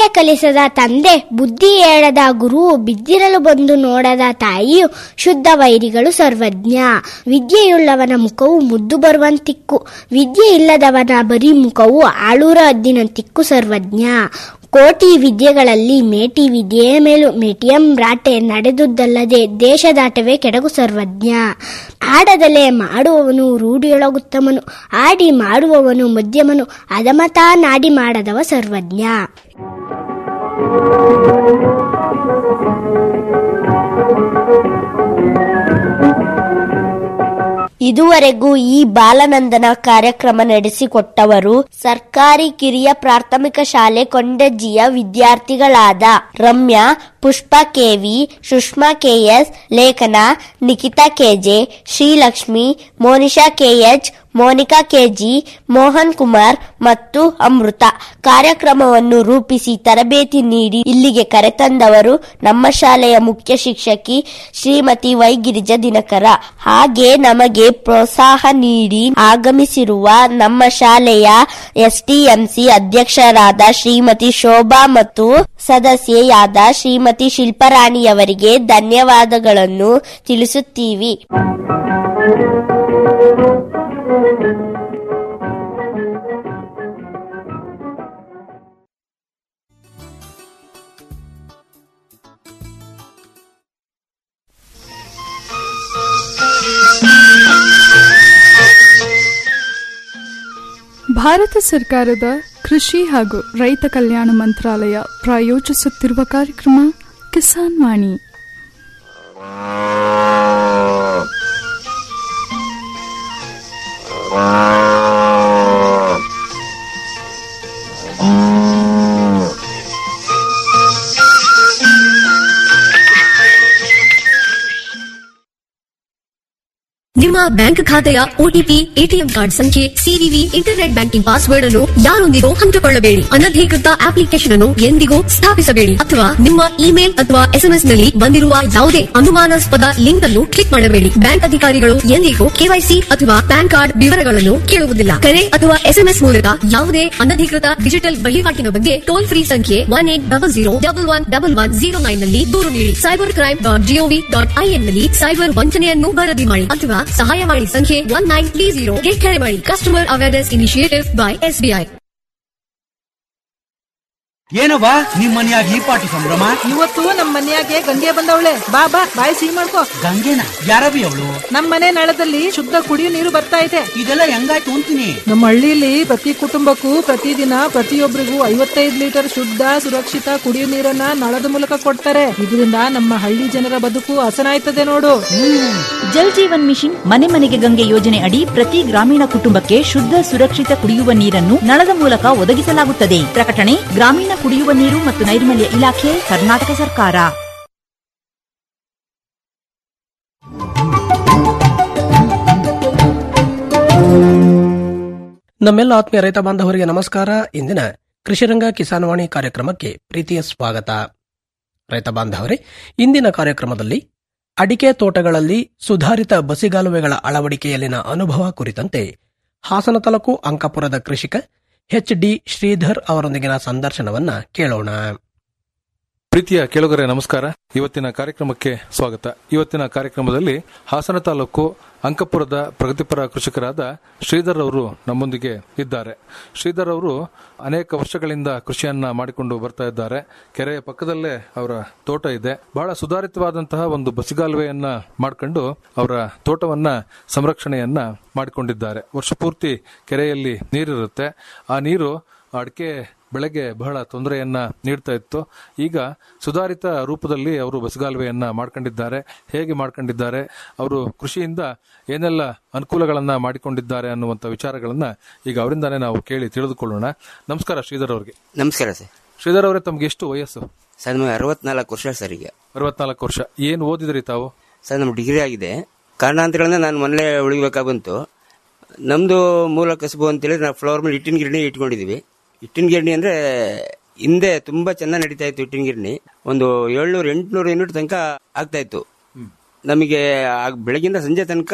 ವಿದ್ಯೆ ಕಲಿಸದ ತಂದೆ ಬುದ್ಧಿ ಹೇಳದ ಗುರು ಬಿದ್ದಿರಲು ಬಂದು ನೋಡದ ತಾಯಿಯು ಶುದ್ಧ ವೈರಿಗಳು ಸರ್ವಜ್ಞ ವಿದ್ಯೆಯುಳ್ಳವನ ಮುಖವು ಮುದ್ದು ಬರುವಂತಿಕ್ಕು ವಿದ್ಯೆ ಇಲ್ಲದವನ ಬರೀ ಮುಖವು ಆಳೂರ ಹದ್ದಿನಂತಿಕ್ಕು ಸರ್ವಜ್ಞ ಕೋಟಿ ವಿದ್ಯೆಗಳಲ್ಲಿ ಮೇಟಿ ವಿದ್ಯೆಯ ಮೇಲು ಮೇಟಿಯಂ ರಾಟೆ ನಡೆದುದಲ್ಲದೆ ದೇಶದಾಟವೇ ಕೆಡಗು ಸರ್ವಜ್ಞ ಆಡದಲೆ ಮಾಡುವವನು ರೂಢಿಯೊಳಗುತ್ತಮನು ಆಡಿ ಮಾಡುವವನು ಮಧ್ಯಮನು ಅದಮತಾ ನಾಡಿ ಮಾಡದವ ಸರ್ವಜ್ಞ ಇದುವರೆಗೂ ಈ ಬಾಲನಂದನ ಕಾರ್ಯಕ್ರಮ ನಡೆಸಿಕೊಟ್ಟವರು ಸರ್ಕಾರಿ ಕಿರಿಯ ಪ್ರಾಥಮಿಕ ಶಾಲೆ ಕೊಂಡಜ್ಜಿಯ ವಿದ್ಯಾರ್ಥಿಗಳಾದ Ramya Pushpa KV Sushma KS Lekhana Nikhita KJ Srilakshmi Monisha KH Monika KG Mohan Kumar ಮತ್ತು ಅಮೃತ ಕಾರ್ಯಕ್ರಮವನ್ನು ರೂಪಿಸಿ ತರಬೇತಿ ನೀಡಿ ಇಲ್ಲಿಗೆ ಕರೆತಂದವರು ನಮ್ಮ ಶಾಲೆಯ ಮುಖ್ಯ ಶಿಕ್ಷಕಿ ಶ್ರೀಮತಿ ವೈ ಗಿರಿಜಾ ದಿನಕರ ಹಾಗೆ ನಮಗೆ ಪ್ರೋತ್ಸಾಹ ನೀಡಿ ಆಗಮಿಸಿರುವ ನಮ್ಮ ಶಾಲೆಯ ಎಸ್ಟಿಎಂಸಿ ಅಧ್ಯಕ್ಷರಾದ ಶ್ರೀಮತಿ ಶೋಭಾ ಮತ್ತು ಸದಸ್ಯೆಯಾದ ಶ್ರೀಮತಿ ಶಿಲ್ಪರಾಣಿಯವರಿಗೆ ಧನ್ಯವಾದಗಳನ್ನು ತಿಳಿಸುತ್ತೀವಿ ಭಾರತ ಸರ್ಕಾರದ ಕೃಷಿ ಹಾಗೂ ರೈತ ಕಲ್ಯಾಣ ಮಂತ್ರಾಲಯ ಪ್ರಾಯೋಜಿಸುತ್ತಿರುವ ಕಾರ್ಯಕ್ರಮ ಕಿಸಾನ್ ವಾಣಿ ನಿಮ್ಮ ಬ್ಯಾಂಕ್ ಖಾತೆಯ ಒಟಿಪಿ ಎಟಿಎಂ ಕಾರ್ಡ್ ಸಂಖ್ಯೆ ಸಿವಿವಿ ಇಂಟರ್ನೆಟ್ ಬ್ಯಾಂಕಿಂಗ್ ಪಾಸ್ವರ್ಡ್ ಅನ್ನು ಯಾರೊಂದಿಗೂ ಹಂಚಿಕೊಳ್ಳಬೇಡಿ ಅನಧಿಕೃತ ಅಪ್ಲಿಕೇಶನ್ ಅನ್ನು ಎಂದಿಗೂ ಸ್ಥಾಪಿಸಬೇಡಿ ಅಥವಾ ನಿಮ್ಮ ಇಮೇಲ್ ಅಥವಾ ಎಸ್ಎಂಎಸ್ ನಲ್ಲಿ ಬಂದಿರುವ ಯಾವುದೇ ಅನುಮಾನಾಸ್ಪದ ಲಿಂಕ್ ಅನ್ನು ಕ್ಲಿಕ್ ಮಾಡಬೇಡಿ ಬ್ಯಾಂಕ್ ಅಧಿಕಾರಿಗಳು ಎಂದಿಗೂ ಕೆವೈಸಿ ಅಥವಾ ಪ್ಯಾನ್ ಕಾರ್ಡ್ ವಿವರಗಳನ್ನು ಕೇಳುವುದಿಲ್ಲ ಕರೆ ಅಥವಾ ಎಸ್ಎಂಎಸ್ ಮೂಲಕ ಯಾವುದೇ ಅನಧಿಕೃತ ಡಿಜಿಟಲ್ ವಹಿವಾಟಿನ ಬಗ್ಗೆ ಟೋಲ್ ಫ್ರೀ ಸಂಖ್ಯೆ one eight double zero double one double one zero nine ನಲ್ಲಿ ದೂರು ನೀಡಿ cyber crime dot GOV dot IN ನಲ್ಲಿ ಸೈಬರ್ ವಂಚನೆಯನ್ನು ವರದಿ ಮಾಡಿ ಅಥವಾ ಸಹಾಯವಾಣಿ ಸಂಖ್ಯೆ ಒನ್ ನೈನ್ ತ್ರೀ ಜೀರೋಗೆ ಕರೆ ಮಾಡಿ customer awareness initiative by SBI ಏನವ್ವ ನಿಮ್ ಮನ್ಯಾಗ ಈ ಪಾಟಿ ಸಂಭ್ರಮ ಇವತ್ತು ನಮ್ ಮನ್ಯಾಗೆ ಗಂಗೆ ಬಂದವಳೆ ಬಾ ಬಾ ಬಾಯಿ ಸಿಹಿ ಮಾಡ್ಕೋ ಗಂಗೆನ ಯಾರವಿ ಅವಳು ನಮ್ ಮನೆ ನಳದಲ್ಲಿ ಶುದ್ಧ ಕುಡಿಯೋ ನೀರು ಬರ್ತಾ ಇದೆ ಇದೆಲ್ಲ ಹೆಂಗಾಯ್ತು ಅಂತೀನಿ ನಮ್ಮ ಹಳ್ಳಿಲಿ ಪ್ರತಿ ಕುಟುಂಬಕ್ಕೂ ಪ್ರತಿದಿನ ಪ್ರತಿಯೊಬ್ಬರಿಗೂ ಐವತ್ತೈದು ಲೀಟರ್ ಶುದ್ಧ ಸುರಕ್ಷಿತ ಕುಡಿಯೋ ನೀರನ್ನ ನಳದ ಮೂಲಕ ಕೊಡ್ತಾರೆ ಇದರಿಂದ ನಮ್ಮ ಹಳ್ಳಿ ಜನರ ಬದುಕು ಹಸನಾಯ್ತದೆ ನೋಡು ಜಲ್ ಜೀವನ್ ಮಿಷನ್ ಮನೆ ಮನೆಗೆ ಗಂಗೆ ಯೋಜನೆ ಅಡಿ ಪ್ರತಿ ಗ್ರಾಮೀಣ ಕುಟುಂಬಕ್ಕೆ ಶುದ್ಧ ಸುರಕ್ಷಿತ ಕುಡಿಯುವ ನೀರನ್ನು ನಳದ ಮೂಲಕ ಒದಗಿಸಲಾಗುತ್ತದೆ ಪ್ರಕಟಣೆ ಗ್ರಾಮೀಣ ಕುಡಿಯುವ ನೀರು ಮತ್ತು ನೈರ್ಮಲ್ಯ ಇಲಾಖೆ ಕರ್ನಾಟಕ ಸರ್ಕಾರ ನಮ್ಮೆಲ್ಲ ಆತ್ಮೀಯ ರೈತ ಬಾಂಧವರಿಗೆ ನಮಸ್ಕಾರ ಇಂದಿನ ಕೃಷಿರಂಗ ಕಿಸಾನ್ವಾಣಿ ಕಾರ್ಯಕ್ರಮಕ್ಕೆ ಪ್ರೀತಿಯ ಸ್ವಾಗತ ರೈತ ಬಾಂಧವರೇ ಇಂದಿನ ಕಾರ್ಯಕ್ರಮದಲ್ಲಿ ಅಡಿಕೆ ತೋಟಗಳಲ್ಲಿ ಸುಧಾರಿತ ಬಸಿಗಾಲುವೆಗಳ ಅಳವಡಿಕೆಯಲ್ಲಿನ ಅನುಭವ ಕುರಿತಂತೆ ಹಾಸನ ತಾಲೂಕು ಅಂಕಾಪುರದ ಕೃಷಿಕ ಎಚ್ ಡಿ ಶ್ರೀಧರ್ ಅವರೊಂದಿಗಿನ ಸಂದರ್ಶನವನ್ನ ಕೇಳೋಣ ಪ್ರೀತಿಯ ಕೇಳುಗರೆ ನಮಸ್ಕಾರ ಇವತ್ತಿನ ಕಾರ್ಯಕ್ರಮಕ್ಕೆ ಸ್ವಾಗತ ಇವತ್ತಿನ ಕಾರ್ಯಕ್ರಮದಲ್ಲಿ ಹಾಸನ ತಾಲೂಕು ಅಂಕಪುರದ ಪ್ರಗತಿಪರ ಕೃಷಿಕರಾದ ಶ್ರೀಧರ್ ಅವರು ನಮ್ಮೊಂದಿಗೆ ಇದ್ದಾರೆ ಶ್ರೀಧರ್ ಅವರು ಅನೇಕ ವರ್ಷಗಳಿಂದ ಕೃಷಿಯನ್ನ ಮಾಡಿಕೊಂಡು ಬರ್ತಾ ಇದ್ದಾರೆ ಕೆರೆಯ ಪಕ್ಕದಲ್ಲೇ ಅವರ ತೋಟ ಇದೆ ಬಹಳ ಸುಧಾರಿತವಾದಂತಹ ಒಂದು ಬಸಿಗಾಲುವೆಯನ್ನ ಮಾಡಿಕೊಂಡು ಅವರ ತೋಟವನ್ನ ಸಂರಕ್ಷಣೆಯನ್ನ ಮಾಡಿಕೊಂಡಿದ್ದಾರೆ ವರ್ಷ ಪೂರ್ತಿ ಕೆರೆಯಲ್ಲಿ ನೀರಿರುತ್ತೆ ಆ ನೀರು ಅಡಿಕೆ ಬೆಳೆಗೆ ಬಹಳ ತೊಂದರೆಯನ್ನ ನೀಡ್ತಾ ಇತ್ತು ಈಗ ಸುಧಾರಿತ ರೂಪದಲ್ಲಿ ಅವರು ಬಸಗಾಲುವೆಯನ್ನ ಮಾಡ್ಕೊಂಡಿದ್ದಾರೆ ಹೇಗೆ ಮಾಡ್ಕೊಂಡಿದ್ದಾರೆ ಅವರು ಕೃಷಿಯಿಂದ ಏನೆಲ್ಲ ಅನುಕೂಲಗಳನ್ನ ಮಾಡಿಕೊಂಡಿದ್ದಾರೆ ಅನ್ನುವಂತ ವಿಚಾರಗಳನ್ನ ಈಗ ಅವರಿಂದಾನೇ ನಾವು ಕೇಳಿ ತಿಳಿದುಕೊಳ್ಳೋಣ ನಮಸ್ಕಾರ ಶ್ರೀಧರ್ ಅವರಿಗೆ ನಮಸ್ಕಾರ ಸರ್ ಶ್ರೀಧರ್ ಅವರೇ ತಮ್ಗೆ ಎಷ್ಟು ವಯಸ್ಸು ಸರ್ ನಮಗೆ ಅರವತ್ನಾಲ್ಕು ವರ್ಷ ಸರ್ ಈಗ ಅರವತ್ನಾಲ್ಕು ವರ್ಷ ಏನ್ ಓದಿದ್ರಿ ತಾವು ಸರ್ ನಮ್ಮ ಡಿಗ್ರಿ ಆಗಿದೆ ಕಾರಣಾಂತರಗಳಿಂದ ನಾನು ಮನೇಲೆ ಉಳಿಬೇಕಾಗಿ ಬಂತು ನಮ್ದು ಮೂಲ ಕಸಬು ಅಂತೇಳಿ ನಾವು ಫ್ಲವರ್ ಮೇಲೆ ಇಟ್ಟಿನ ಗಿರಣಿ ಇಟ್ಕೊಂಡಿದೀವಿ ಇಟ್ಟಿನ ಗಿರಣಿ ಅಂದ್ರೆ ಹಿಂದೆ ತುಂಬಾ ಚೆನ್ನಾಗಿ ನಡೀತಾ ಇತ್ತು ಇಟ್ಟಿನ ಗಿರಣಿ ಒಂದು ಏಳ್ನೂರು ಎಂಟ್ನೂರು ಯೂನಿಟ್ ತನಕ ಆಗ್ತಾ ಇತ್ತು ನಮಗೆ ಆಗ ಬೆಳಗಿಂದ ಸಂಜೆ ತನಕ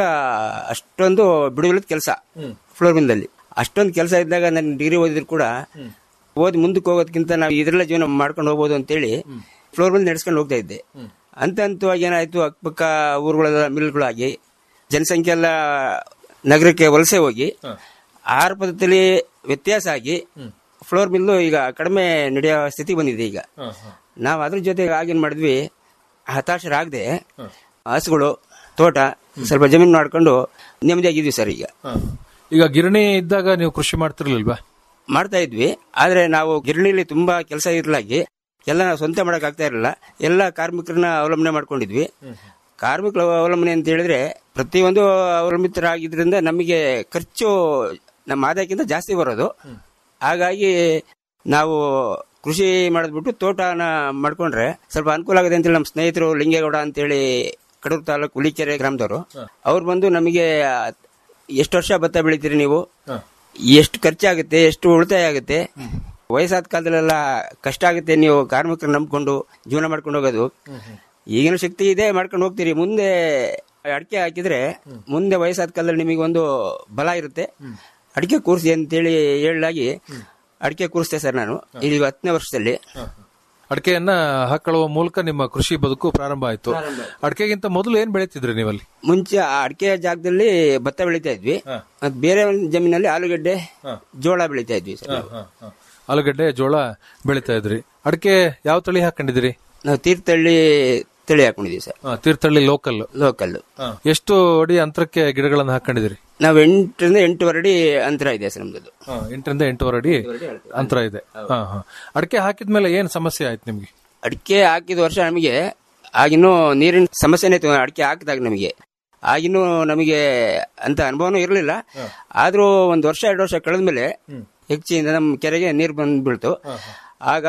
ಅಷ್ಟೊಂದು ಬಿಡುಗಡೆ ಕೆಲಸ ಫ್ಲೋರ್ ಮಿಲ್ದಲ್ಲಿ ಅಷ್ಟೊಂದು ಕೆಲಸ ಇದ್ದಾಗ ನಾನು ಡಿಗ್ರಿ ಓದಿದ್ರು ಕೂಡ ಓದಿ ಮುಂದಕ್ಕೆ ಹೋಗೋದಕ್ಕಿಂತ ನಾವು ಇದರಲ್ಲೇ ಜೀವನ ಮಾಡ್ಕೊಂಡು ಹೋಗ್ಬೋದು ಅಂತೇಳಿ ಫ್ಲೋರ್ ಮೇಲೆ ನಡೆಸ್ಕೊಂಡು ಹೋಗ್ತಾ ಇದ್ದೆ ಅಂತ ಹಂತವಾಗಿ ಏನಾಯ್ತು ಅಕ್ಕಪಕ್ಕ ಊರುಗಳೆಲ್ಲ ಮಿಲ್ಗಳಾಗಿ ಜನಸಂಖ್ಯೆ ಎಲ್ಲ ನಗರಕ್ಕೆ ವಲಸೆ ಹೋಗಿ ಆಹಾರ ಪದ್ಧತಿಯಲ್ಲಿ ವ್ಯತ್ಯಾಸ ಆಗಿ ಫ್ಲೋರ್ ಮಿಲ್ಲು ಈಗ ಕಡಿಮೆ ನಡೆಯೋ ಸ್ಥಿತಿ ಬಂದಿದೆ ಈಗ ನಾವು ಅದ್ರ ಜೊತೆಗೆ ಆಗೇನ್ ಮಾಡಿದ್ವಿ ಹತಾಶರಾಗದೆ ಹಸುಗಳು ತೋಟ ಸ್ವಲ್ಪ ಜಮೀನು ಮಾಡ್ಕೊಂಡು ನೆಮ್ಮದಿಯಾಗಿದ್ವಿ ಸರ್ ಈಗ ಈಗ ಗಿರಣಿ ಇದ್ದಾಗ ನೀವು ಕೃಷಿ ಮಾಡ್ತಿರ್ಲಿಲ್ವಾ ಮಾಡ್ತಾ ಇದ್ವಿ ಆದ್ರೆ ನಾವು ಗಿರಣಿಲಿ ತುಂಬಾ ಕೆಲಸ ಇರ್ಲಾಗಿ ಎಲ್ಲ ನಾವು ಸ್ವಂತ ಮಾಡಕ್ ಆಗ್ತಾ ಇರಲಿಲ್ಲ ಎಲ್ಲ ಕಾರ್ಮಿಕರನ್ನ ಅವಲಂಬನೆ ಮಾಡ್ಕೊಂಡಿದ್ವಿ ಕಾರ್ಮಿಕರ ಅವಲಂಬನೆ ಅಂತ ಹೇಳಿದ್ರೆ ಪ್ರತಿಯೊಂದು ಅವಲಂಬಿತರಾಗಿದ್ರಿಂದ ನಮಗೆ ಖರ್ಚು ನಮ್ಮ ಆದಾಯಕ್ಕಿಂತ ಜಾಸ್ತಿ ಬರೋದು ಹಾಗಾಗಿ ನಾವು ಕೃಷಿ ಮಾಡಿದ್ಬಿಟ್ಟು ತೋಟನ ಮಾಡ್ಕೊಂಡ್ರೆ ಸ್ವಲ್ಪ ಅನುಕೂಲ ಆಗುತ್ತೆ ಅಂತೇಳಿ ನಮ್ಮ ಸ್ನೇಹಿತರು ಲಿಂಗೇಗೌಡ ಅಂತೇಳಿ ಕಡೂರು ತಾಲೂಕು ಹುಲಿಕೆರೆ ಗ್ರಾಮದವರು ಅವ್ರು ಬಂದು ನಮಗೆ ಎಷ್ಟು ವರ್ಷ ಭತ್ತ ಬೆಳಿತೀರಿ ನೀವು ಎಷ್ಟು ಖರ್ಚಾಗುತ್ತೆ ಎಷ್ಟು ಉಳಿತಾಯ ಆಗುತ್ತೆ ವಯಸ್ಸಾದ ಕಾಲದಲ್ಲೆಲ್ಲ ಕಷ್ಟ ಆಗುತ್ತೆ ನೀವು ಕಾರ್ಮಿಕರು ನಂಬ್ಕೊಂಡು ಜೀವನ ಮಾಡ್ಕೊಂಡು ಹೋಗೋದು ಈಗಿನ ಶಕ್ತಿ ಇದೆ ಮಾಡ್ಕೊಂಡು ಹೋಗ್ತೀರಿ ಮುಂದೆ ಅಡಿಕೆ ಹಾಕಿದ್ರೆ ಮುಂದೆ ವಯಸ್ಸಾದ ಕಾಲದಲ್ಲಿ ನಿಮಗೆ ಒಂದು ಬಲ ಇರುತ್ತೆ ಅಡಿಕೆ ಕೂರಿಸಿ ಅಂತೇಳಿ ಹೇಳಲಾಗಿ ಅಡಿಕೆ ಕೂರಿಸ್ತೆ ಸರ್ ನಾನು ಈಗ ಹತ್ತನೇ ವರ್ಷದಲ್ಲಿ ಅಡಿಕೆಯನ್ನ ಹಾಕೊಳ್ಳುವ ಮೂಲಕ ನಿಮ್ಮ ಕೃಷಿ ಬದುಕು ಪ್ರಾರಂಭ ಆಯ್ತು ಅಡಿಕೆಗಿಂತ ಮೊದಲು ಏನ್ ಬೆಳೀತಿದ್ರಿ ನೀವಲ್ಲಿ ಮುಂಚೆ ಆ ಅಡಿಕೆ ಜಾಗದಲ್ಲಿ ಭತ್ತ ಬೆಳಿತಾ ಇದ್ವಿ ಮತ್ತ್ ಬೇರೆ ಒಂದು ಜಮೀನಲ್ಲಿ ಆಲೂಗಡ್ಡೆ ಜೋಳ ಬೆಳಿತಾ ಇದ್ವಿ ಸರ್ ನಾವು. ಆಲೂಗಡ್ಡೆ ಜೋಳ ಬೆಳೀತಾ ಇದ್ರಿ ಅಡಿಕೆ ಯಾವ ತಳಿ ಹಾಕೊಂಡಿದಿರಿ ನಾವು ತೀರ್ಥಹಳ್ಳಿ ತಳಿ ಹಾಕೊಂಡಿದೀವಿ ಸರ್ ತೀರ್ಥಹಳ್ಳಿ ಲೋಕಲ್ ಲೋಕಲ್ ಎಷ್ಟು ಅಡಿ ಅಂತರಕ್ಕೆ ಗಿಡಗಳನ್ನು ಹಾಕೊಂಡಿದಿರಿ ನಾವು ಎಂಟರಿಂದ ಎಂಟೂವರೆ ಅಡಿ ಅಂತರ ಇದೆ ಸರ್ ನಮ್ದು ಎಂಟರಿಂದ ಎಂಟೂವರೆ ಅಡಿ ಅಂತರ ಇದೆ ಹಾ, ಹಾ. ಅಡಿಕೆ ಹಾಕಿದ್ಮೇಲೆ ಏನ್ ಸಮಸ್ಯೆ ಆಯ್ತು ನಿಮ್ಗೆ ಅಡಿಕೆ ಹಾಕಿದ ವರ್ಷ ನಮಗೆ ಆಗಿನ್ನೂ ನೀರಿನ ಸಮಸ್ಯೆನೇ ಇತ್ತು ಅಡಿಕೆ ಹಾಕಿದಾಗ ನಮಗೆ ಆಗಿನ್ನೂ ನಮಗೆ ಅಂತ ಅನುಭವನೂ ಇರಲಿಲ್ಲ ಆದ್ರೂ ಒಂದು ವರ್ಷ ಎರಡು ವರ್ಷ ಕಳೆದ್ಮೇಲೆ ಹೆಚ್ಚಿಂದ ನಮ್ಮ ಕೆರೆಗೆ ನೀರು ಬಂದು ಬೀಳ್ತು ಆಗ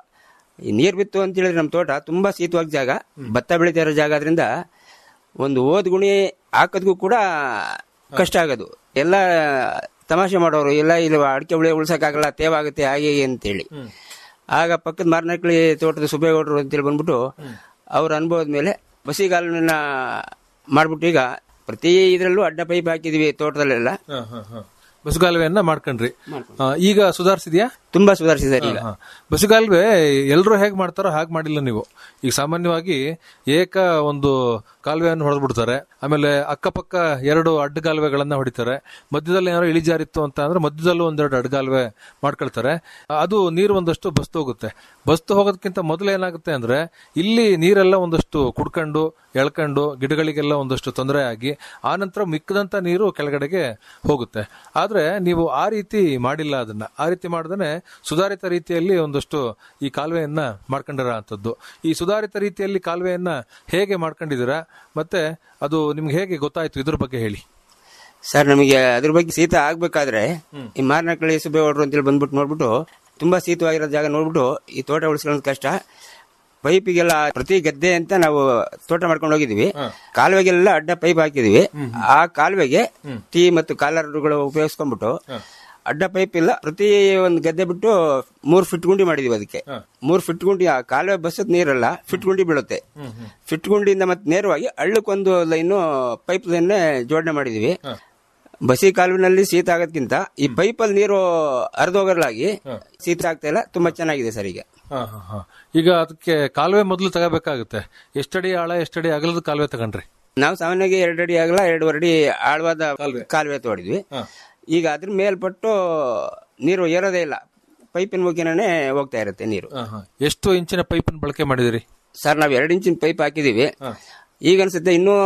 ಈ ನೀರು ಬಿತ್ತು ಅಂತ ಹೇಳಿದ್ರೆ ನಮ್ಮ ತೋಟ ತುಂಬಾ ಶೀತವಾದ ಜಾಗ ಭತ್ತ ಬೆಳೀತಾ ಇರೋ ಜಾಗ ಆದ್ರಿಂದ ಒಂದು ಓದ್ ಗುಣಿ ಹಾಕೋದಕ್ಕೂ ಕೂಡ ಕಷ್ಟ ಆಗೋದು ಎಲ್ಲ ತಮಾಷೆ ಮಾಡೋರು ಎಲ್ಲ ಇಲ್ಲಿ ಅಡಿಕೆ ಉಳಿ ಉಳ್ಸಕ್ಕಾಗಲ್ಲ ತೇವಾಗುತ್ತೆ ಹಾಗೆ ಹೀಗೆ ಅಂತೇಳಿ ಆಗ ಪಕ್ಕದ ಮಾರ್ನಕಳಿ ತೋಟದ ಸುಬೇಗೌಡರು ಅಂತೇಳಿ ಬಂದ್ಬಿಟ್ಟು ಅವ್ರ ಅನುಭವದ ಮೇಲೆ ಬಸಿಗಾಲನ್ನ ಮಾಡ್ಬಿಟ್ಟು ಈಗ ಪ್ರತಿ ಇದ್ರಲ್ಲೂ ಅಡ್ಡ ಪೈಪ್ ಹಾಕಿದೀವಿ ತೋಟದಲ್ಲೆಲ್ಲ ಬಸುಗಾಲುವೆಯನ್ನ ಮಾಡ್ಕೊಂಡ್ರಿ ಆ, ಈಗ ಸುಧಾರಿಸಿದ್ಯಾ ತುಂಬಾ ಸುಧಾರಿಸಿದ್ದಾರೆ ಈಗ ಬಸುಗಾಲುವೆ ಎಲ್ಲರೂ ಹೇಗ್ ಮಾಡ್ತಾರೋ ಹಾಗೆ ಮಾಡಿಲ್ಲ ನೀವು ಈಗ ಸಾಮಾನ್ಯವಾಗಿ ಏಕ ಒಂದು ಕಾಲುವೆಯನ್ನು ಹೊಡೆದ್ಬಿಡ್ತಾರೆ ಆಮೇಲೆ ಅಕ್ಕಪಕ್ಕ ಎರಡು ಅಡ್ಡಗಾಲುವೆಗಳನ್ನ ಹೊಡಿತಾರೆ ಮಧ್ಯದಲ್ಲಿ ಏನಾದ್ರು ಇಳಿಜಾರಿತ್ತು ಅಂತ ಅಂದ್ರೆ ಮಧ್ಯದಲ್ಲೂ ಒಂದೆರಡು ಅಡ್ಡಗಾಲುವೆ ಮಾಡ್ಕೊಳ್ತಾರೆ ಅದು ನೀರು ಒಂದಷ್ಟು ಬಸ್ತು ಹೋಗುತ್ತೆ ಬಸ್ತು ಹೋಗೋದಕ್ಕಿಂತ ಮೊದಲು ಏನಾಗುತ್ತೆ ಅಂದ್ರೆ ಇಲ್ಲಿ ನೀರೆಲ್ಲ ಒಂದಷ್ಟು ಕುಡ್ಕೊಂಡು ಎಳ್ಕೊಂಡು ಗಿಡಗಳಿಗೆಲ್ಲ ಒಂದಷ್ಟು ತೊಂದರೆ ಆಗಿ ಆನಂತರ ಮಿಕ್ಕದಂತ ನೀರು ಕೆಳಗಡೆಗೆ ಹೋಗುತ್ತೆ ಆದ್ರೆ ನೀವು ಆ ರೀತಿ ಮಾಡಿಲ್ಲ ಅದನ್ನ ಆ ರೀತಿ ಮಾಡ್ದೇನೆ ಸುಧಾರಿತ ರೀತಿಯಲ್ಲಿ ಒಂದಷ್ಟು ಈ ಕಾಲುವೆಯನ್ನ ಮಾಡ್ಕೊಂಡಿರೋ ಅಂತದ್ದು ಈ ಸುಧಾರಿತ ರೀತಿಯಲ್ಲಿ ಕಾಲುವೆಯನ್ನ ಹೇಗೆ ಮಾಡ್ಕೊಂಡಿದ್ದೀರಾ ಮತ್ತೆ ಅದು ನಿಮ್ಗೆ ಹೇಗೆ ಗೊತ್ತಾಯ್ತು ಇದ್ರ ಬಗ್ಗೆ ಹೇಳಿ ಸರ್ ನಮಗೆ ಅದ್ರ ಬಗ್ಗೆ ಶೀತ ಆಗ್ಬೇಕಾದ್ರೆ ಈ ಮಾರ್ನಕಳಿ ಸುಬೇಗೌಡರು ಅಂತೇಳಿ ಬಂದ್ಬಿಟ್ಟು ನೋಡ್ಬಿಟ್ಟು ತುಂಬಾ ಶೀತವಾಗಿರೋ ಜಾಗ ನೋಡ್ಬಿಟ್ಟು ಈ ತೋಟ ಉಳಿಸ್ಕೊಳ್ಳೋದು ಕಷ್ಟ ಪೈಪಿಗೆಲ್ಲ ಪ್ರತಿ ಗದ್ದೆ ಅಂತ ನಾವು ತೋಟ ಮಾಡ್ಕೊಂಡು ಹೋಗಿದೀವಿ ಕಾಲುವೆಗೆಲ್ಲ ಅಡ್ಡ ಪೈಪ್ ಹಾಕಿದೀವಿ ಆ ಕಾಲುವೆಗೆ ಟೀ ಮತ್ತು ಕಾಲರ್ಗಳು ಉಪಯೋಗಿಸ್ಕೊಂಡ್ಬಿಟ್ಟು ಅಡ್ಡ ಪೈಪ್ ಇಲ್ಲ ಪ್ರತಿ ಒಂದು ಗದ್ದೆ ಬಿಟ್ಟು ಮೂರ್ ಫಿಟ್ ಗುಂಡಿ ಮಾಡಿದೀವಿ ಅದಕ್ಕೆ ಮೂರ್ ಫಿಟ್ ಗುಂಡಿ ಆ ಕಾಲುವೆ ಬಸ್ಸದ್ ನೀರಲ್ಲ ಫಿಟ್ ಗುಂಡಿ ಬೀಳುತ್ತೆ ಫಿಟ್ ಗುಂಡಿಯಿಂದ ಮತ್ತೆ ನೇರವಾಗಿ ಹಳ್ಳಕ್ಕೊಂದು ಲೈನು ಪೈಪ್ ಲೈನ್ ಜೋಡಣೆ ಮಾಡಿದೀವಿ ಬಸಿ ಕಾಲುವಿನಲ್ಲಿ ಶೀತ ಆಗೋದ್ಕಿಂತ ಈ ಪೈಪಲ್ಲಿ ನೀರು ಹರಿದೋಗಲಾಗಿ ಶೀತ ಆಗ್ತಾ ಇಲ್ಲ ತುಂಬಾ ಚೆನ್ನಾಗಿದೆ ಸರ್ ಈಗ ಹಾ, ಹಾ, ಹಾ. ಈಗ ಅದಕ್ಕೆ ಕಾಲುವೆ ಮೊದಲು ತಗೋಬೇಕಾಗುತ್ತೆ ಎಷ್ಟಡಿ ಆಳ ಎಷ್ಟಡಿ ಅಗಲದ ಕಾಲುವೆ ತಗೊಂಡ್ರಿ ನಾವು ಸಾಮಾನ್ಯವಾಗಿ ಎರಡು ಅಡಿ ಆಗಲ್ಲ ಎರಡೂವರೆ ಅಡಿ ಆಳವಾದ ಕಾಲುವೆ ತೋಡಿದ್ವಿ ಈಗ ಅದ್ರ ಮೇಲ್ಪಟ್ಟು ನೀರು ಏರೋದೇ ಇಲ್ಲ ಪೈಪಿನ ಮುಖೇನೇ ಹೋಗ್ತಾ ಇರುತ್ತೆ ನೀರು ಎಷ್ಟು ಇಂಚಿನ ಪೈಪ್ ಬಳಕೆ ಮಾಡಿದಿರಿ ಸರ್ ನಾವು ಎರಡು ಇಂಚಿನ ಪೈಪ್ ಹಾಕಿದೀವಿ ಈಗ ಅನ್ಸುತ್ತೆ ಇನ್ನೂ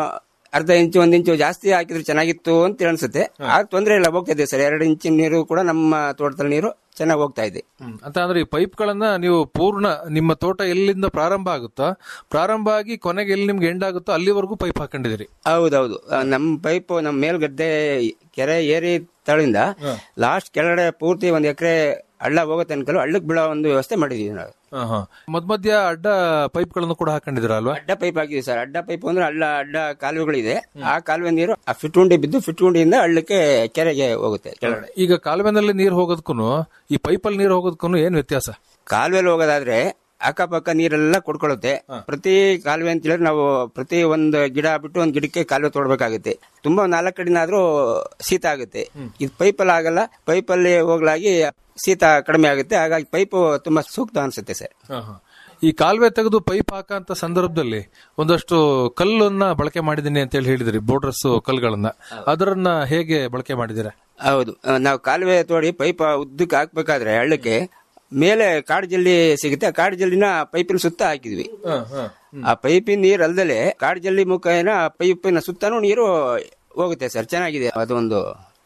ಅರ್ಧ ಇಂಚು ಒಂದ್ ಇಂಚು ಜಾಸ್ತಿ ಹಾಕಿದ್ರೆ ಚೆನ್ನಾಗಿತ್ತು ಅಂತ ಅನ್ಸುತ್ತೆ ಆಗ ತೊಂದರೆ ಇಲ್ಲ ಹೋಗ್ತಾ ಇದೆ ಸರ್ ಎರಡು ಇಂಚಿನ ನೀರು ಕೂಡ ನಮ್ಮ ತೋಟದಲ್ಲಿ ನೀರು ಚೆನ್ನಾಗಿ ಹೋಗ್ತಾ ಇದೆ ಅಂತ ಅಂದ್ರೆ ಈ ಪೈಪ್ಗಳನ್ನ ನೀವು ಪೂರ್ಣ ನಿಮ್ಮ ತೋಟ ಎಲ್ಲಿಂದ ಪ್ರಾರಂಭ ಆಗುತ್ತೋ ಪ್ರಾರಂಭ ಆಗಿ ಕೊನೆಗೆ ಎಲ್ಲಿ ನಿಮ್ಗೆ ಎಂಡ್ ಆಗುತ್ತೋ ಅಲ್ಲಿವರೆಗೂ ಪೈಪ್ ಹಾಕೊಂಡಿದಿರಿ ಹೌದೌದು ಆ, ನಮ್ಮ ಪೈಪ್ ನಮ್ಮ ಮೇಲ್ಗದ್ದೆ ಕೆರೆ ಏರಿ ತಳಿಂದ ಲಾಸ್ಟ್ ಕೆಳಗಡೆ ಪೂರ್ತಿ ಒಂದ್ ಎಕರೆ ಹಳ್ಳ ಹೋಗೋ ತನಕ ಹಳ್ಳಕ್ ಬೀಳೋ ಒಂದು ವ್ಯವಸ್ಥೆ ಮಾಡಿದೀವಿ ನಾವು ಮಧ್ಯ ಮಧ್ಯ ಅಡ್ಡ ಪೈಪ್ಗಳನ್ನು ಕೂಡ ಹಾಕೊಂಡಿದಿರ ಅಲ್ವಾ ಅಡ್ಡ ಪೈಪ್ ಹಾಕಿದ್ವಿ ಸರ್ ಅಡ್ಡ ಪೈಪ್ ಅಂದ್ರೆ ಹಳ್ಳ ಅಡ್ಡ ಕಾಲುವೆಗಳಿದೆ ಆ ಕಾಲುವೆ ನೀರು ಆ ಫಿಟ್ಗುಂಡಿ ಬಿದ್ದು ಫಿಟ್ಗುಂಡಿಯಿಂದ ಹಳ್ಳಕ್ಕೆ ಕೆರೆಗೆ ಹೋಗುತ್ತೆ ಕೆಳಗಡೆ ಈಗ ಕಾಲುವೆನಲ್ಲಿ ನೀರು ಹೋಗೋದಕ್ಕೂ ಈ ಪೈಪಲ್ಲಿ ನೀರು ಹೋಗೋದಕ್ಕೂ ಏನ್ ವ್ಯತ್ಯಾಸ ಕಾಲುವೆಲಿ ಹೋಗೋದಾದ್ರೆ ಅಕ್ಕಪಕ್ಕ ನೀರೆಲ್ಲ ಕೊಡ್ಕೊಳ್ಳುತ್ತೆ ಪ್ರತಿ ಕಾಲುವೆ ಅಂತ ಹೇಳಿದ್ರೆ ನಾವು ಪ್ರತಿ ಒಂದು ಗಿಡ ಬಿಟ್ಟು ಒಂದು ಗಿಡಕ್ಕೆ ಕಾಲುವೆ ತೋಡ್ಬೇಕಾಗುತ್ತೆ ತುಂಬಾ ನಾಲ್ಕು ಕಡೆನಾದ್ರೂ ಶೀತ ಆಗುತ್ತೆ ಇದು ಪೈಪಲ್ಲಿ ಆಗಲ್ಲ ಪೈಪಲ್ಲಿ ಹೋಗ್ಲಾಗಿ ಶೀತ ಕಡಿಮೆ ಆಗುತ್ತೆ ಹಾಗಾಗಿ ಪೈಪ್ ತುಂಬಾ ಸೂಕ್ತ ಅನ್ಸುತ್ತೆ ಸರ್ ಈ ಕಾಲುವೆ ತೆಗೆದು ಪೈಪ್ ಹಾಕಂತ ಸಂದರ್ಭದಲ್ಲಿ ಒಂದಷ್ಟು ಕಲ್ಲನ್ನ ಬಳಕೆ ಮಾಡಿದೀನಿ ಅಂತ ಹೇಳಿ ಹೇಳಿದ್ರಿ ಬೋರ್ಡರ್ಸ್ ಕಲ್ಲುಗಳನ್ನ ಅದರನ್ನ ಹೇಗೆ ಬಳಕೆ ಮಾಡಿದ್ದೀರಾ ಹೌದು ಆ, ನಾವು ಕಾಲುವೆ ತೋಡಿ ಪೈಪ್ ಉದ್ದಕ್ಕೆ ಹಾಕ್ಬೇಕಾದ್ರೆ ಹಳ್ಳಕ್ಕೆ ಮೇಲೆ ಕಾಡು ಜಲ್ಲಿ ಸಿಗುತ್ತೆ ಆ ಕಾಡು ಜಲ್ಲಿನ ಪೈಪಿನ ಸುತ್ತ ಹಾಕಿದ್ವಿ ಆ ಪೈಪಿನ ನೀರ್ ಅಲ್ದಲೆ ಕಾಡು ಜಲ್ಲಿ ಮುಖೇನ ಪೈಪಿನ ಸುತ್ತನೂ ನೀರು ಹೋಗುತ್ತೆ ಸರ್ ಚೆನ್ನಾಗಿದೆ ಅದೊಂದು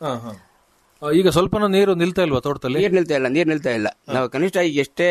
ಆ, ಈಗ ಸ್ವಲ್ಪನೂ ನೀರು ನಿಲ್ತಾ ಇಲ್ವಾ ತೋಟದಲ್ಲಿ ನೀರ್ ನಿಲ್ತಾ ಇಲ್ಲ ನೀರ್ ನಿಲ್ತಾ ಇಲ್ಲ ನಾವು ಕನಿಷ್ಠ ಈಗ ಎಷ್ಟೇ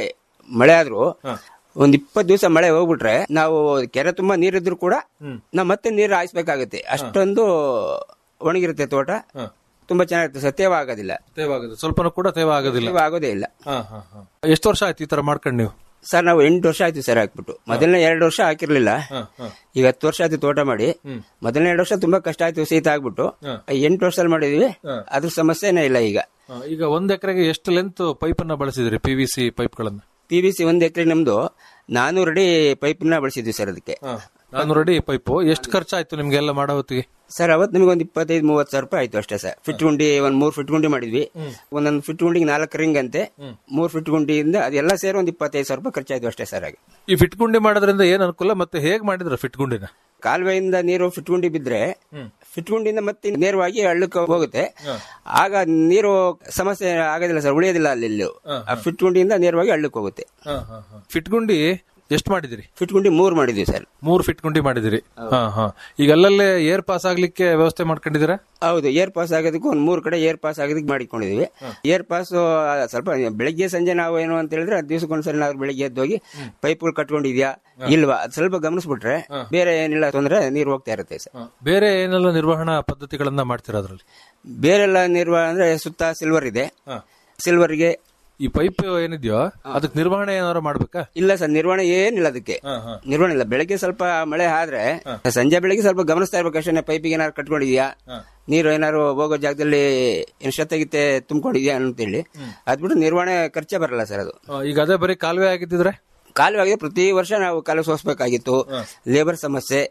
ಮಳೆ ಆದ್ರೂ ಒಂದ್ ಇಪ್ಪತ್ ದಿವಸ ಮಳೆ ಹೋಗ್ಬಿಟ್ರೆ ನಾವು ಕೆರೆ ತುಂಬಾ ನೀರಿದ್ರು ಕೂಡ ನಾವು ಮತ್ತೆ ನೀರು ಹಾಯಿಸ್ಬೇಕಾಗುತ್ತೆ ಅಷ್ಟೊಂದು ಒಣಗಿರುತ್ತೆ ತೋಟ ತುಂಬಾ ಚೆನ್ನಾಗಿರುತ್ತೆ ಸರ್ ತೇವ ಆಗೋದಿಲ್ಲ ತೇವ ಆಗುತ್ತೆ ಸ್ವಲ್ಪನೂ ಕೂಡ ತೇವ ಆಗೋದಿಲ್ಲ ತೇವ ಆಗೋದೇ ಇಲ್ಲ ಎಷ್ಟು ವರ್ಷ ಆಯ್ತು ಈ ತರ ಮಾಡ್ಕೊಂಡು ನೀವು ಸರ್ ನಾವು ಎಂಟು ವರ್ಷ ಆಯ್ತು ಸರ್ ಹಾಕ್ಬಿಟ್ಟು ಮೊದಲನೇ ಎರಡು ವರ್ಷ ಹಾಕಿರ್ಲಿಲ್ಲ ಈಗ ಹತ್ತು ವರ್ಷ ಆಯ್ತು ತೋಟ ಮಾಡಿ ಮೊದಲನೇ ಎರಡು ವರ್ಷ ತುಂಬಾ ಕಷ್ಟ ಆಯ್ತು ಶೀತ ಆಗ್ಬಿಟ್ಟು ಎಂಟು ವರ್ಷದಲ್ಲಿ ಮಾಡಿದ್ವಿ ಅದ್ರ ಸಮಸ್ಯೆನೇ ಇಲ್ಲ ಈಗ ಆ, ಈಗ ಒಂದ್ ಎಕರೆಗೆ ಎಷ್ಟು ಲೆಂತ್ ಪೈಪ್ ಅನ್ನ ಬಳಸಿದ್ರಿ ಪಿ ವಿ ಸಿ ಪೈಪ್ಗಳನ್ನ ಪಿ ವಿ ಸಿ ಒಂದ್ ಎಕರೆ ನಮ್ದು ನಾನೂರು ಅಡಿ ಪೈಪ್ನ ಬಳಸಿದ್ವಿ ಸರ್ ಅದಕ್ಕೆ ನಾನು ರೆಡಿ ಪೈಪು ಎಷ್ಟು ಖರ್ಚಾಯ್ತು ನಿಮ್ಗೆಲ್ಲ ಮಾಡೋ ಹೊತ್ತಿಗೆ ಸರ್ ಅವತ್ತು ನಮಗೆ ಒಂದು ಇಪ್ಪತ್ತೈದು ಮೂವತ್ತು ಸಾವಿರ ರೂಪಾಯಿ ಆಯ್ತು ಅಷ್ಟೇ ಸರ್ ಫಿಟ್ ಗುಂಡಿ ಒಂದ್ ಮೂರ್ ಫಿಟ್ ಗುಂಡಿ ಮಾಡಿದ್ವಿ ಒಂದೊಂದು ಫಿಟ್ ಗುಂಡಿಗೆ ನಾಲ್ಕು ರಿಂಗ್ ಅಂತೆ ಮೂರ್ ಫಿಟ್ ಗುಂಡಿಯಿಂದ ಅದೆಲ್ಲ ಸೇರಿ ಒಂದು ಇಪ್ಪತ್ತೈದು ಸಾವಿರ ರೂಪಾಯಿ ಖರ್ಚಾಯ್ತು ಅಷ್ಟೇ ಸರ್ ಹಾಗೆ ಈ ಫಿಟ್ ಗುಂಡಿ ಮಾಡೋದ್ರಿಂದ ಏನ್ ಅನುಕೂಲ ಮತ್ತೆ ಹೇಗ್ ಮಾಡಿದ್ರ ಫಿಟ್ ಗುಂಡಿನ ಕಾಲುವೆಯಿಂದ ನೀರು ಫಿಟ್ ಗುಂಡಿ ಬಿದ್ರೆ ಫಿಟ್ ಗುಂಡಿಯಿಂದ ಮತ್ತೆ ನೇರವಾಗಿ ಹಳ್ಳಕ್ಕೆ ಹೋಗುತ್ತೆ ಆಗ ನೀರು ಸಮಸ್ಯೆ ಆಗೋದಿಲ್ಲ ಸರ್ ಉಳಿಯೋದಿಲ್ಲ ಅಲ್ಲಿ ಇಲ್ಲಿ ಆ ಫಿಟ್ ಗುಂಡಿಯಿಂದ ನೇರವಾಗಿ ಹಳ್ಳಕ್ಕೆ ಹೋಗುತ್ತೆ ಫಿಟ್ ಗುಂಡಿ ಎಷ್ಟು ಮಾಡಿದಿರಿ ಫಿಟ್ ಗುಂಡಿ ಮೂರ್ ಮಾಡಿದ್ವಿ ಸರ್ ಮೂರು ಫಿಟ್ ಗುಂಡಿ ಮಾಡಿದಿರಿ ಹಾ ಹಾ ಈಗ ಅಲ್ಲಲ್ಲೇ ಏರ್ ಪಾಸ್ ಆಗ್ಲಿಕ್ಕೆ ವ್ಯವಸ್ಥೆ ಮಾಡ್ಕೊಂಡಿದ್ದೀರಾ ಹೌದು ಏರ್ ಪಾಸ್ ಆಗೋದಕ್ಕೂ ಒಂದು ಮೂರು ಕಡೆ ಏರ್ ಪಾಸ್ ಆಗೋದಕ್ಕೆ ಮಾಡಿಕೊಂಡಿದೀವಿ ಏರ್ ಪಾಸ್ ಸ್ವಲ್ಪ ಬೆಳಗ್ಗೆ ಸಂಜೆ ನಾವು ಏನು ಅಂತ ಹೇಳಿದ್ರೆ ದಿವಸಕ್ಕೊಂದ್ಸರಿ ನಾವು ಬೆಳಗ್ಗೆ ಎದ್ದೋಗಿ ಪೈಪ್ಗಳು ಕಟ್ಕೊಂಡಿದ್ಯಾ ಇಲ್ವಾ ಅದ್ ಸ್ವಲ್ಪ ಗಮನಿಸ್ಬಿಟ್ರೆ ಬೇರೆ ಏನಿಲ್ಲ ತೊಂದ್ರೆ ನೀರು ಹೋಗ್ತಾ ಇರುತ್ತೆ ಸರ್ ಬೇರೆ ಏನೆಲ್ಲ ನಿರ್ವಹಣಾ ಪದ್ಧತಿಗಳನ್ನ ಮಾಡ್ತೀರಾ ಅದ್ರಲ್ಲಿ ಬೇರೆಲ್ಲ ನಿರ್ವಹಣೆ ಅಂದ್ರೆ ಸುತ್ತ ಸಿಲ್ವರ್ ಇದೆ ಸಿಲ್ವರ್ಗೆ ಈ ಪೈಪ್ ಏನಿದೆಯೋ ಅದಕ್ಕೆ ನಿರ್ವಹಣೆ ಏನಾದ್ರು ಮಾಡ್ಬೇಕಾ ಇಲ್ಲ ಸರ್ ನಿರ್ವಹಣೆ ಏನಿಲ್ಲ ಅದಕ್ಕೆ ನಿರ್ವಹಣೆ ಇಲ್ಲ ಬೆಳಗ್ಗೆ ಸ್ವಲ್ಪ ಮಳೆ ಆದ್ರೆ ಸಂಜೆ ಬೆಳಗ್ಗೆ ಸ್ವಲ್ಪ ಗಮನಿಸ್ತಾ ಇರ್ಬೇಕು ಅಷ್ಟೇ ಪೈಪಿಗೆ ಏನಾದ್ರು ಕಟ್ಕೊಂಡಿದ್ಯಾ ನೀರು ಏನಾದ್ರು ಹೋಗೋ ಜಾಗದಲ್ಲಿ ಎಷ್ಟೊತ್ತಾಗಿತ್ತೆ ತುಂಬಿಕೊಂಡಿದ್ಯಾ ಅಂತೇಳಿ ಅದ್ಬಿಟ್ಟು ನಿರ್ವಹಣೆ ಖರ್ಚೆ ಬರಲ್ಲ ಸರ್ ಅದು ಆ, ಈಗ ಅದೇ ಬರೀ ಕಾಲುವೆ ಆಗಿದ್ದಿದ್ರೆ ಕಾಲುವೆ ಆಗಿದೆ ಪ್ರತಿ ವರ್ಷ ನಾವು ಕಾಲುವೆ ಸೋಸ್ಬೇಕಾಗಿತ್ತು ಲೇಬರ್ ಸಮಸ್ಯೆ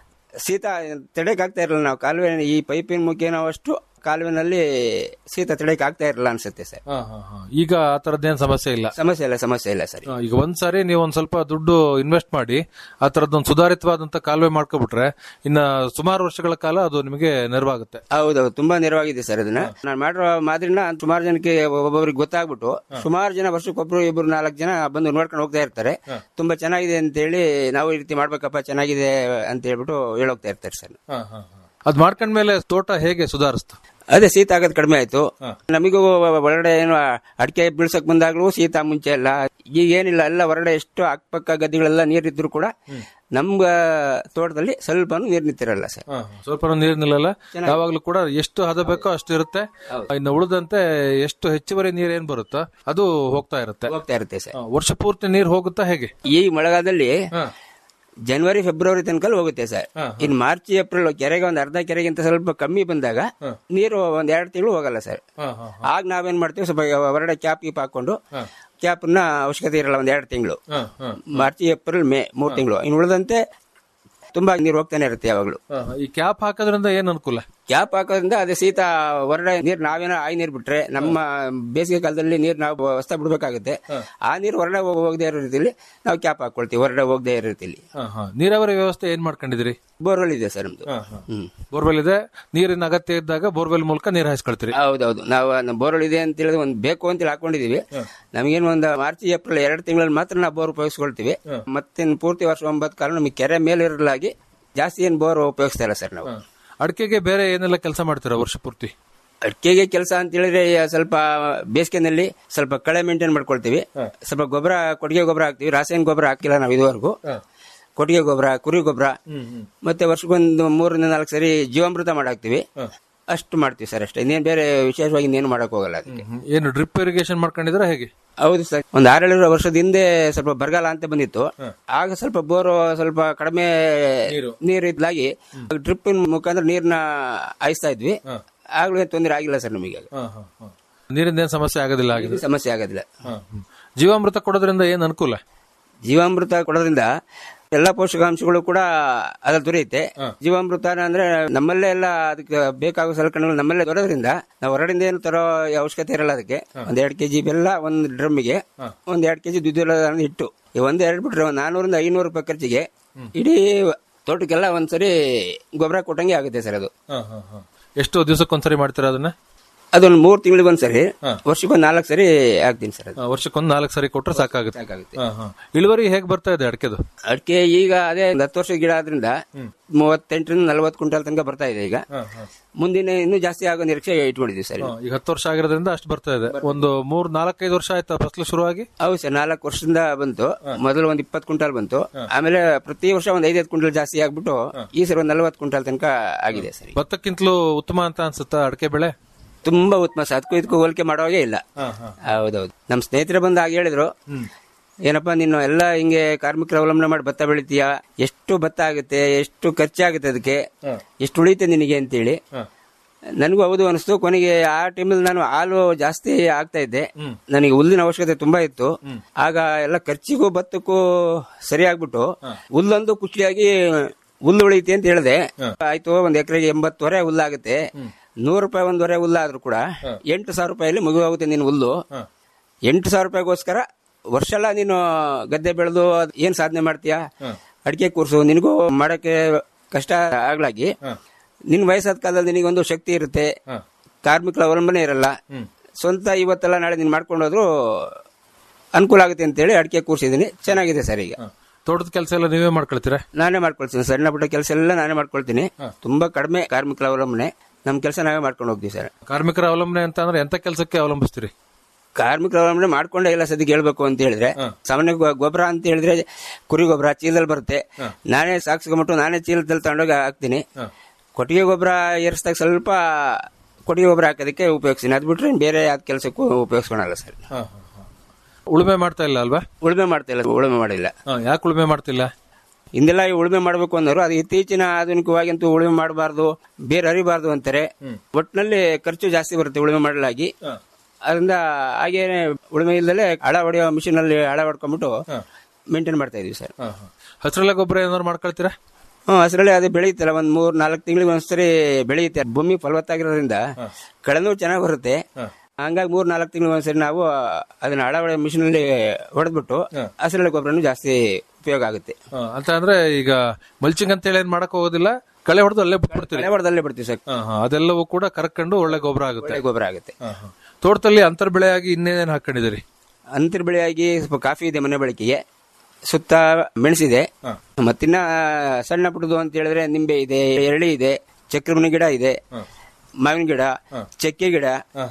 ಶೀತ ತಡೆಕ್ ಆಗ್ತಾ ಇರಲಿಲ್ಲ ನಾವು ಕಾಲುವೆ ಈ ಪೈಪಿನ ಮುಖೇನ ಅಷ್ಟು ಕಾಲುವೆನಲ್ಲಿ ಶೀತ ತಡೆಕ್ ಆಗ್ತಾ ಇರಲಿಲ್ಲ ಅನ್ಸುತ್ತೆ ಸರ್ ಹಾ, ಹಾ, ಹಾ. ಈಗ ಆ ತರದ್ದೇನ್ ಸಮಸ್ಯೆ ಇಲ್ಲ ಸಮಸ್ಯೆ ಇಲ್ಲ ಸಮಸ್ಯೆ ಇಲ್ಲ ಸರ್ ಆ, ಈಗ ಒಂದ್ಸಾರಿ ನೀವು ಒಂದ್ ಸ್ವಲ್ಪ ದುಡ್ಡು ಇನ್ವೆಸ್ಟ್ ಮಾಡಿ ಆ ತರದೊಂದು ಸುಧಾರಿತವಾದಂತ ಕಾಲುವೆ ಮಾಡ್ಕೊಬಿಟ್ರೆ ಇನ್ನ ಸುಮಾರು ವರ್ಷಗಳ ಕಾಲ ಅದು ನಿಮಗೆ ನೆರವಾಗುತ್ತೆ ಹೌದೌದು ತುಂಬಾ ನೆರವಾಗಿದೆ ಸರ್ ಅದನ್ನ ನಾನು ಮಾಡಿರೋ ಮಾದರಿನ ಸುಮಾರು ಜನಕ್ಕೆ ಒಬ್ಬೊಬ್ರಿಗೆ ಗೊತ್ತಾಗ್ಬಿಟ್ಟು ಸುಮಾರು ಜನ ವರ್ಷಕ್ಕೊಬ್ರು ಇಬ್ರು ನಾಲ್ಕು ಜನ ಬಂದು ನೋಡ್ಕೊಂಡು ಹೋಗ್ತಾ ಇರ್ತಾರೆ ತುಂಬಾ ಚೆನ್ನಾಗಿದೆ ಅಂತ ಹೇಳಿ ನಾವು ಈ ರೀತಿ ಮಾಡ್ಬೇಕಪ್ಪ ಚೆನ್ನಾಗಿದೆ ಅಂತ ಹೇಳ್ಬಿಟ್ಟು ಹೇಳೋಗ್ತಾ ಇರ್ತಾರೆ ಸರ್ ಅದ್ ಮಾಡ್ಕೊಂಡ್ಮೇಲೆ ತೋಟ ಹೇಗೆ ಸುಧಾರಿಸ್ತು ಅದೇ ಶೀತ ಆಗೋದು ಕಡಿಮೆ ಆಯ್ತು ನಮಿಗೂ ಒಳಗಡೆ ಏನು ಅಡಿಕೆ ಬೀಳ್ಸಕ್ ಬಂದಾಗ್ಲೂ ಶೀತ ಮುಂಚೆ ಎಲ್ಲ ಈಗ ಏನಿಲ್ಲ ಎಲ್ಲ ಹೊರಗಡೆ ಎಷ್ಟು ಅಕ್ಕಪಕ್ಕ ಗದ್ದೆಗಳೆಲ್ಲ ನೀರಿದ್ರು ಕೂಡ ನಮ್ಗ ತೋಟದಲ್ಲಿ ಸ್ವಲ್ಪ ನೀರು ನಿಂತಿರಲ್ಲ ಸರ್ ಸ್ವಲ್ಪ ನೀರು ನಿಲ್ಲಲ್ಲ ಯಾವಾಗ್ಲೂ ಕೂಡ ಎಷ್ಟು ಹದ ಬೇಕೋ ಅಷ್ಟು ಇರುತ್ತೆ ಇನ್ನು ಉಳಿದಂತೆ ಎಷ್ಟು ಹೆಚ್ಚುವರಿ ನೀರ್ ಏನ್ ಬರುತ್ತೋ ಅದು ಹೋಗ್ತಾ ಇರುತ್ತೆ ಹೋಗ್ತಾ ಇರುತ್ತೆ ಸರ್ ಆ, ವರ್ಷ ಪೂರ್ತಿ ನೀರ್ ಹೋಗುತ್ತಾ ಹೇಗೆ ಈ ಮಳೆಗಾಲದಲ್ಲಿ ಜನವರಿ ಫೆಬ್ರವರಿ ತನಕ ಹೋಗುತ್ತೆ ಸರ್ ಇನ್ ಮಾರ್ಚ್ ಏಪ್ರಿಲ್ ಕೆರೆಗೆ ಒಂದ್ ಅರ್ಧ ಕೆರೆಗಿಂತ ಸ್ವಲ್ಪ ಕಮ್ಮಿ ಬಂದಾಗ ನೀರು ಒಂದ್ ಎರಡು ತಿಂಗಳು ಹೋಗಲ್ಲ ಸರ್ ಆಗ ನಾವೇನ್ ಮಾಡ್ತೀವಿ ಸ್ವಲ್ಪ ಹೊರಗಡೆ ಕ್ಯಾಪ್ ಗೀಪ್ ಹಾಕೊಂಡು ಕ್ಯಾಪ್ ನ ಅವಶ್ಯಕತೆ ಇರಲ್ಲ ಒಂದ್ ಎರಡು ತಿಂಗಳು ಮಾರ್ಚ್ ಏಪ್ರಿಲ್ ಮೇ ಮೂರ್ ತಿಂಗಳು ಇನ್ನು ಉಳಿದಂತೆ ತುಂಬಾ ನೀರು ಹೋಗ್ತಾನೆ ಇರುತ್ತೆ ಯಾವಾಗ್ಲೂ ಈ ಕ್ಯಾಪ್ ಹಾಕೋದ್ರಿಂದ ಏನ್ ಅನುಕೂಲ ಕ್ಯಾಪ್ ಹಾಕೋದ್ರಿಂದ ಅದೇ ಶೀತ ಹೊರಗಡೆ ನೀರ್ ನಾವೇನೋ ಆಯ್ ನೀರ್ ಬಿಟ್ರೆ ನಮ್ಮ ಬೇಸಿಗೆ ಕಾಲದಲ್ಲಿ ನೀರ್ ನಾವು ಹೊಸ್ತಾ ಬಿಡ್ಬೇಕಾಗುತ್ತೆ ಆ ನೀರು ಹೊರಗಡೆ ಹೋಗದೆ ಇರೋ ರೀತಿಲಿ ನಾವು ಕ್ಯಾಪ್ ಹಾಕೊಳ್ತೀವಿ ಹೊರಗಡೆ ಹೋಗದೆ ಇರೋ ರೀತಿಲಿ ಹಾ, ಹಾ. ನೀರಾವರಿ ವ್ಯವಸ್ಥೆ ಏನ್ ಮಾಡ್ಕೊಂಡಿದಿರಿ ಬೋರ್ವೆಲ್ ಇದೆ ಸರ್ ನಮ್ದು ಹ್ಮ್ ಬೋರ್ವೆಲ್ ಇದೆ ನೀರಿನ ಅಗತ್ಯ ಇದ್ದಾಗ ಬೋರ್ವೆಲ್ ಮೂಲಕ ನೀರ್ ಹಾಯಿಸ್ಕೊಳ್ತೀರಿ ಹೌದೌದು ನಾವು ನಮ್ಮ ಬೋರ್ವೆಲ್ ಇದೆ ಅಂತ ಹೇಳಿದ್ರೆ ಒಂದು ಬೇಕು ಅಂತ ಹೇಳಿ ಹಾಕೊಂಡಿದೀವಿ ನಮಗೇನು ಒಂದು ಮಾರ್ಚ್ ಏಪ್ರಿಲ್ ಎರಡು ತಿಂಗಳಲ್ಲಿ ಮಾತ್ರ ನಾವು ಬೋರ್ ಉಪಯೋಗಿಸ್ಕೊಳ್ತೀವಿ ಮತ್ತೆ ಪೂರ್ತಿ ವರ್ಷ ಒಂಬತ್ತು ಕಾಲ ನಮಗೆ ಕೆರೆ ಮೇಲೆ ಇರಲಾಗಿ ಜಾಸ್ತಿ ಏನು ಬೋರ್ ಉಪಯೋಗಿಸ್ತಾ ಇಲ್ಲ ಸರ್ ನಾವು ಅಡಿಕೆಗೆ ಬೇರೆ ಏನೆಲ್ಲ ಕೆಲಸ ಮಾಡ್ತೀರಾ ವರ್ಷ ಪೂರ್ತಿ ಅಡಿಕೆಗೆ ಕೆಲಸ ಅಂತ ಹೇಳಿದ್ರೆ ಸ್ವಲ್ಪ ಬೇಸಿಗೆನಲ್ಲಿ ಸ್ವಲ್ಪ ಕಳೆ ಮೇಂಟೈನ್ ಮಾಡ್ಕೊಳ್ತೀವಿ ಸ್ವಲ್ಪ ಗೊಬ್ಬರ ಕೊಟ್ಟಿಗೆ ಗೊಬ್ಬರ ಹಾಕ್ತಿವಿ ರಾಸಾಯನಿಕ ಗೊಬ್ಬರ ಹಾಕಿಲ್ಲ ನಾವು ಇದುವರೆಗೂ ಕೊಟ್ಟಿಗೆ ಗೊಬ್ಬರ ಕುರಿ ಗೊಬ್ಬರ ಮತ್ತೆ ವರ್ಷಕ್ಕೊಂದು ಮೂರರಿಂದ ನಾಲ್ಕು ಸರಿ ಜೀವಾಮೃತ ಮಾಡಾಕ್ತಿವಿ ಅಷ್ಟು ಮಾಡ್ತೀವಿ ಸರ್ ಅಷ್ಟೇ ಇನ್ನೇನು ಬೇರೆ ವಿಶೇಷವಾಗಿ ಇನ್ನೇನು ಮಾಡಕ್ ಹೋಗಲ್ಲ ಅದಕ್ಕೆ ಏನು ಡ್ರಿಪ್ ಇರಿಗೇಷನ್ ಮಾಡ್ಕೊಂಡಿದ್ರ ಹೇಗೆ ಹೌದು ಸರ್ ಒಂದು ಆರೇಳು ವರ್ಷದ ಹಿಂದೆ ಸ್ವಲ್ಪ ಬರಗಾಲ ಅಂತ ಬಂದಿತ್ತು ಆಗ ಸ್ವಲ್ಪ ಬೋರ್ ಸ್ವಲ್ಪ ಕಡಿಮೆ ನೀರು ಇದ್ಲಾಗಿ ಡ್ರಿಪ್ ಮುಖಾಂತರ ನೀರ್ನ ಹಾಯಿಸ್ತಾ ಇದ್ವಿ ಆಗ್ಲೂ ಏನ್ ತೊಂದರೆ ಆಗಿಲ್ಲ ಸರ್ ನಮಗೆ ಆಗ. ನೀರಿಂದ ಏನ್ ಸಮಸ್ಯೆ ಆಗೋದಿಲ್ಲ ಆಗಿದೆ ಸಮಸ್ಯೆ ಆಗೋದಿಲ್ಲ ಜೀವಾಮೃತ ಕೊಡೋದ್ರಿಂದ ಏನ್ ಅನುಕೂಲ ಜೀವಾಮೃತ ಕೊಡೋದ್ರಿಂದ ಎಲ್ಲ ಪೋಷಕಾಂಶಗಳು ಕೂಡ ಅದ್ರಲ್ಲಿ ದೊರೆಯುತ್ತೆ ಜೀವಾಮೃತ ಅಂದ್ರೆ ನಮ್ಮಲ್ಲೇ ಎಲ್ಲ ಅದಕ್ಕೆ ಬೇಕಾಗುವ ಸಲಕರಣೆಗಳು ನಮ್ಮಲ್ಲೇ ದೊರೆಯೋದ್ರಿಂದ ನಾವು ಹೊರಗಡೆಯಿಂದ ಏನು ತರೋ ಅವಶ್ಯಕತೆ ಇರಲ್ಲ ಅದಕ್ಕೆ ಒಂದ್ ಎರಡ್ ಕೆಜಿ ಬೆಲ್ಲ ಒಂದ್ ಡ್ರಮ್ಮಿಗೆ ಒಂದ್ ಎರಡ್ ಕೆಜಿ ದ್ವಿದಳ ಹಿಟ್ಟು ಈ ಒಂದ್ ಎರಡ್ ಬಿಟ್ರೆ ಒಂದ್ ನಾನೂರಿಂದ ಐನೂರು ರೂಪಾಯಿ ಖರ್ಚಿಗೆ ಇಡೀ ತೋಟಕ್ಕೆಲ್ಲ ಒಂದ್ಸರಿ ಗೊಬ್ಬರ ಕೊಟ್ಟಂಗೆ ಆಗುತ್ತೆ ಸರ್ ಅದು ಎಷ್ಟು ದಿವಸಕ್ಕೊಂದ್ಸರಿ ಮಾಡ್ತೀರಾ ಅದನ್ನ ಅದೊಂದು ಮೂರ್ ತಿಂಗಳಿಗೆ ಒಂದ್ಸರಿ ವರ್ಷಕ್ಕೊಂದ್ ನಾಲ್ಕು ಸರಿ ಹಾಕ್ತೀನಿ ಸರ್ ಅದು ಆ, ವರ್ಷಕ್ಕೊಂದ್ ನಾಲ್ಕು ಸರಿ ಕೊಟ್ರೆ ಸಾಕಾಗುತ್ತೆ ಸಾಕಾಗುತ್ತೆ ಹಾ, ಹಾ. ಇಳುವರಿ ಹೇಗ್ ಬರ್ತಾ ಇದೆ ಅಡಕೆದು ಅಡಿಕೆ ಈಗ ಅದೇ ಒಂದ್ ಹತ್ತು ವರ್ಷದ ಗಿಡ ಆದ್ರಿಂದ ಮೂವತ್ತೆಂಟರಿಂದ ನಲವತ್ತು ಕ್ವಿಂಟಲ್ ತನಕ ಬರ್ತಾ ಇದೆ ಈಗ ಮುಂದಿನ ಇನ್ನೂ ಜಾಸ್ತಿ ಆಗೋ ನಿರೀಕ್ಷೆ ಇಟ್ಕೊಂಡಿದ್ದೀವಿ ಸರ್ ಹಾ, ಈಗ ಹತ್ತು ವರ್ಷ ಆಗಿರೋದ್ರಿಂದ ಅಷ್ಟು ಬರ್ತಾ ಇದೆ ಒಂದು ಮೂರ್ ನಾಲ್ಕೈದು ವರ್ಷ ಆಯ್ತಾ ಫಸಲು ಶುರುವಾಗಿ ಹೌದು ಸರ್ ನಾಲ್ಕು ವರ್ಷದಿಂದ ಬಂತು ಮೊದಲು ಒಂದ್ ಇಪ್ಪತ್ತು ಕ್ವಿಂಟಲ್ ಬಂತು ಆಮೇಲೆ ಪ್ರತಿ ವರ್ಷ ಒಂದ್ ಐದೈದು ಕ್ವಿಂಟಲ್ ಜಾಸ್ತಿ ಆಗ್ಬಿಟ್ಟು ಈ ಸರಿ ಒಂದ್ ನಲವತ್ತು ಕ್ವಿಂಟಲ್ ತನಕ ಆಗಿದೆ ಸರ್ ಈಗ. ಭತ್ತಕ್ಕಿಂತಲೂ ಉತ್ತಮ ಅಂತ ಅನ್ಸುತ್ತಾ ಅಡಕೆ ಬೆಳೆ ತುಂಬಾ ಉತ್ತಮ ಸರ್ ಅದಕ್ಕೂ ಇದಕ್ಕೂ ಹೋಲಿಕೆ ಮಾಡೋವಾಗೆ ಇಲ್ಲ ಹೌದೌದು ನಮ್ ಸ್ನೇಹಿತರೆ ಬಂದು ಹಾಗೆ ಹೇಳಿದ್ರು ಏನಪ್ಪಾ ನೀನು ಎಲ್ಲ ಹಿಂಗೆ ಕಾರ್ಮಿಕರ ಅವಲಂಬನೆ ಮಾಡಿ ಭತ್ತ ಬೆಳಿತೀಯ ಎಷ್ಟು ಭತ್ತ ಆಗುತ್ತೆ ಎಷ್ಟು ಖರ್ಚಾಗುತ್ತೆ ಅದಕ್ಕೆ ಎಷ್ಟು ಉಳಿತೆ ನಿನಗೆ ಅಂತೇಳಿ ನನಗೂ ಹೌದು ಅನಿಸ್ತು ಕೊನೆಗೆ ಆ ಟೈಮಲ್ಲಿ ನಾನು ಹಾಲು ಜಾಸ್ತಿ ಆಗ್ತಾ ಇದ್ದೆ ನನಗೆ ಹುಲ್ಲಿನ ಅವಶ್ಯಕತೆ ತುಂಬಾ ಇತ್ತು ಆಗ ಎಲ್ಲ ಖರ್ಚಿಗೂ ಭತ್ತಕ್ಕೂ ಸರಿ ಆಗ್ಬಿಟ್ಟು ಹುಲ್ಲೊಂದು ಖುಷಿಯಾಗಿ ಹುಲ್ಲು ಉಳಿತೆ ಅಂತ ಹೇಳಿದೆ ಆಯ್ತು ಒಂದ್ ಎಕರೆಗೆ ಎಂಬತ್ತುವರೆ ಹುಲ್ಲಾಗುತ್ತೆ ನೂರು ರೂಪಾಯಿ ಒಂದೂವರೆ ಹುಲ್ಲಾದ್ರೂ ಕೂಡ ಎಂಟು ಸಾವಿರ ರೂಪಾಯಲ್ಲಿ ಮಗು ಆಗುತ್ತೆ ನಿನ್ನ ಹುಲ್ಲು ಎಂಟು ಸಾವಿರ ರೂಪಾಯಿಗೋಸ್ಕರ ವರ್ಷ ಎಲ್ಲ ನೀನು ಗದ್ದೆ ಬೆಳೆದು ಅದ್ ಏನ್ ಸಾಧನೆ ಮಾಡ್ತೀಯಾ ಅಡಿಕೆ ಕೂರ್ಸು ನಿನಗೂ ಮಾಡಕ್ಕೆ ಕಷ್ಟ ಆಗ್ಲಾಗಿ ನಿನ್ ವಯಸ್ಸಾದ ಕಾಲದಲ್ಲಿ ನಿನಗೊಂದು ಶಕ್ತಿ ಇರುತ್ತೆ ಕಾರ್ಮಿಕರ ಅವಲಂಬನೆ ಇರಲ್ಲ ಸ್ವಂತ ಇವತ್ತೆಲ್ಲ ನಾಳೆ ನೀನ್ ಮಾಡ್ಕೊಂಡು ಹೋದ್ರು ಅನುಕೂಲ ಆಗುತ್ತೆ ಅಂತೇಳಿ ಅಡಿಕೆ ಕೂರ್ಸಿದೀನಿ ಚೆನ್ನಾಗಿದೆ ಸರ್ ಈಗ ತೋಟದ ಕೆಲಸ ಎಲ್ಲ ನೀವೇ ಮಾಡ್ಕೊಳ್ತೀರಾ ನಾನೇ ಮಾಡ್ಕೊಳ್ತೀನಿ ಸಣ್ಣ ಪುಟ್ಟ ಕೆಲಸ ಎಲ್ಲ ನಾನೇ ಮಾಡ್ಕೊಳ್ತೀನಿ ತುಂಬಾ ಕಡಿಮೆ ಕಾರ್ಮಿಕರ ಅವಲಂಬನೆ ನಮ್ ಕೆಲಸ ನಾವೇ ಮಾಡ್ಕೊಂಡು ಹೋಗ್ತೀವಿ ಸರ್ ಕಾರ್ಮಿಕರ ಅವಲಂಬನೆ ಅಂತ ಅಂದ್ರೆ ಎಂತ ಕೆಲಸಕ್ಕೆ ಅವಲಂಬಿಸ್ತೀರಿ ಕಾರ್ಮಿಕರ ಅವಲಂಬನೆ ಮಾಡ್ಕೊಂಡೇ ಇಲ್ಲ ಸದ್ಯಕ್ಕೆ ಹೇಳ್ಬೇಕು ಅಂತ ಹೇಳಿದ್ರೆ ಸಾಮಾನ್ಯ ಗೊ- ಗೊಬ್ಬರ ಅಂತ ಹೇಳಿದ್ರೆ ಕುರಿ ಗೊಬ್ಬರ ಚೀಲದಲ್ಲಿ ಬರುತ್ತೆ ನಾನೇ ಸಾಕ್ಸ್ಕೊಂಬಿಟ್ಟು ನಾನೇ ಚೀಲದಲ್ಲಿ ತಗೊಂಡೋಗಿ ಹಾಕ್ತೀನಿ ಕೊಟ್ಟಿಗೆ ಗೊಬ್ಬರ ಏರಿಸಿದಾಗ ಸ್ವಲ್ಪ ಕೊಟ್ಟಿಗೆ ಗೊಬ್ಬರ ಹಾಕೋದಕ್ಕೆ ಉಪಯೋಗಿಸ್ತೀನಿ ಅದ್ ಬಿಟ್ರೆ ಬೇರೆ ಯಾವ್ದು ಕೆಲಸಕ್ಕೂ ಉಪಯೋಗಿಸ್ಕೊಳಲ್ಲ ಸರ್ ಉಳುಮೆ ಮಾಡ್ತಾ ಇಲ್ಲ ಅಲ್ವಾ ಉಳುಮೆ ಮಾಡ್ತಾ ಇಲ್ಲ ಉಳುಮೆ ಮಾಡಿಲ್ಲ ಯಾಕೆ ಉಳುಮೆ ಮಾಡ್ತಿಲ್ಲ ಹಿಂದೆಲ್ಲ ಈ ಉಳುಮೆ ಮಾಡಬೇಕು ಅಂದರು ಅದು ಇತ್ತೀಚಿನ ಆಧುನಿಕವಾಗಿ ಅಂತೂ ಉಳುಮೆ ಮಾಡಬಾರ್ದು ಬೇರೆ ಹರಿಬಾರ್ದು ಅಂತಾರೆ ಒಟ್ಟಿನಲ್ಲಿ ಖರ್ಚು ಜಾಸ್ತಿ ಬರುತ್ತೆ ಉಳುಮೆ ಮಾಡಲಾಗಿ ಅದರಿಂದ ಹಾಗೇನೆ ಉಳುಮೆ ಇಲ್ದಲೆ ಹಳ ಹೊಡೆಯೋ ಮಿಷಿನ್ ಅಲ್ಲಿ ಹಳ ಹೊಡ್ಕೊಂಡ್ಬಿಟ್ಟು ಮೇಂಟೈನ್ ಮಾಡ್ತಾ ಇದೀವಿ ಸರ್ ಹಸಿರೆಲೆ ಗೊಬ್ಬರ ಏನಾದ್ರು ಮಾಡ್ಕೊಳ್ತೀರಾ ಹ್ಮ್ ಹಸಿರಳೆ ಅದು ಬೆಳೆಯುತ್ತಲ್ಲ ಒಂದ್ ಮೂರ್ ನಾಲ್ಕು ತಿಂಗಳಿಗೆ ಒಂದ್ಸರಿ ಬೆಳೆಯುತ್ತೆ ಭೂಮಿ ಫಲವತ್ತಾಗಿರೋದ್ರಿಂದ ಕಳೆನೂ ಚೆನ್ನಾಗಿ ಬರುತ್ತೆ ಹಂಗಾಗಿ ಮೂರ್ ನಾಲ್ಕು ತಿಂಗಳಿಗೆ ಒಂದ್ಸರಿ ನಾವು ಅದನ್ನ ಹಳ ಹೊಡೆಯೋ ಮಿಷಿನ್ ಅಲ್ಲಿ ಹೊಡೆದ್ಬಿಟ್ಟು ಹಸಿರಳೆ ಗೊಬ್ಬರನು ಜಾಸ್ತಿ ಉಪಯೋಗ ಆಗುತ್ತೆ ಹ, ಅಂತ ಅಂದ್ರೆ ಈಗ ಮಲ್ಚಿಂಗ್ ಅಂತ ಹೇಳಿ ಏನ್ ಮಾಡಕ್ ಹೋಗೋದಿಲ್ಲ ಕಳೆ ಹೊಡೆದು ಅಲ್ಲೇ ಬಿಟ್ಬಿಡ್ತೀರಿ ಕಳೆ ಹೊಡೆದಲ್ಲೇ ಬಿಡ್ತೀವಿ ಸರ್ ಹ, ಹ, ಅದೆಲ್ಲವೂ ಕೂಡ ಕರ್ಕೊಂಡು ಒಳ್ಳೆ ಗೊಬ್ಬರ ಆಗುತ್ತೆ ಒಳ್ಳೆ ಗೊಬ್ಬರ ಆಗುತ್ತೆ ಹ, ಹ. ತೋಟದಲ್ಲಿ ಅಂತರ್ ಬೆಳೆಯಾಗಿ ಇನ್ನೇನೇನ್ ಹಾಕೊಂಡಿದ್ದೀರಿ ಅಂತರ್ ಬೆಳೆಯಾಗಿ ಸ್ವಲ್ಪ ಕಾಫಿ ಇದೆ ಮನೆ ಬಳಕೆಗೆ ಸುತ್ತ ಮೆಣಸಿದೆ ಮತ್ತಿನ್ನ ಸಣ್ಣ ಪುಟ್ಟದು ಅಂತ ಹೇಳಿದ್ರೆ ನಿಂಬೆ ಇದೆ ಎರಳಿ ಇದೆ ಚಕ್ರಮಣಿ ಗಿಡ ಇದೆ ಮಾವಿನ ಗಿಡ ಚಕ್ಕೆ ಗಿಡ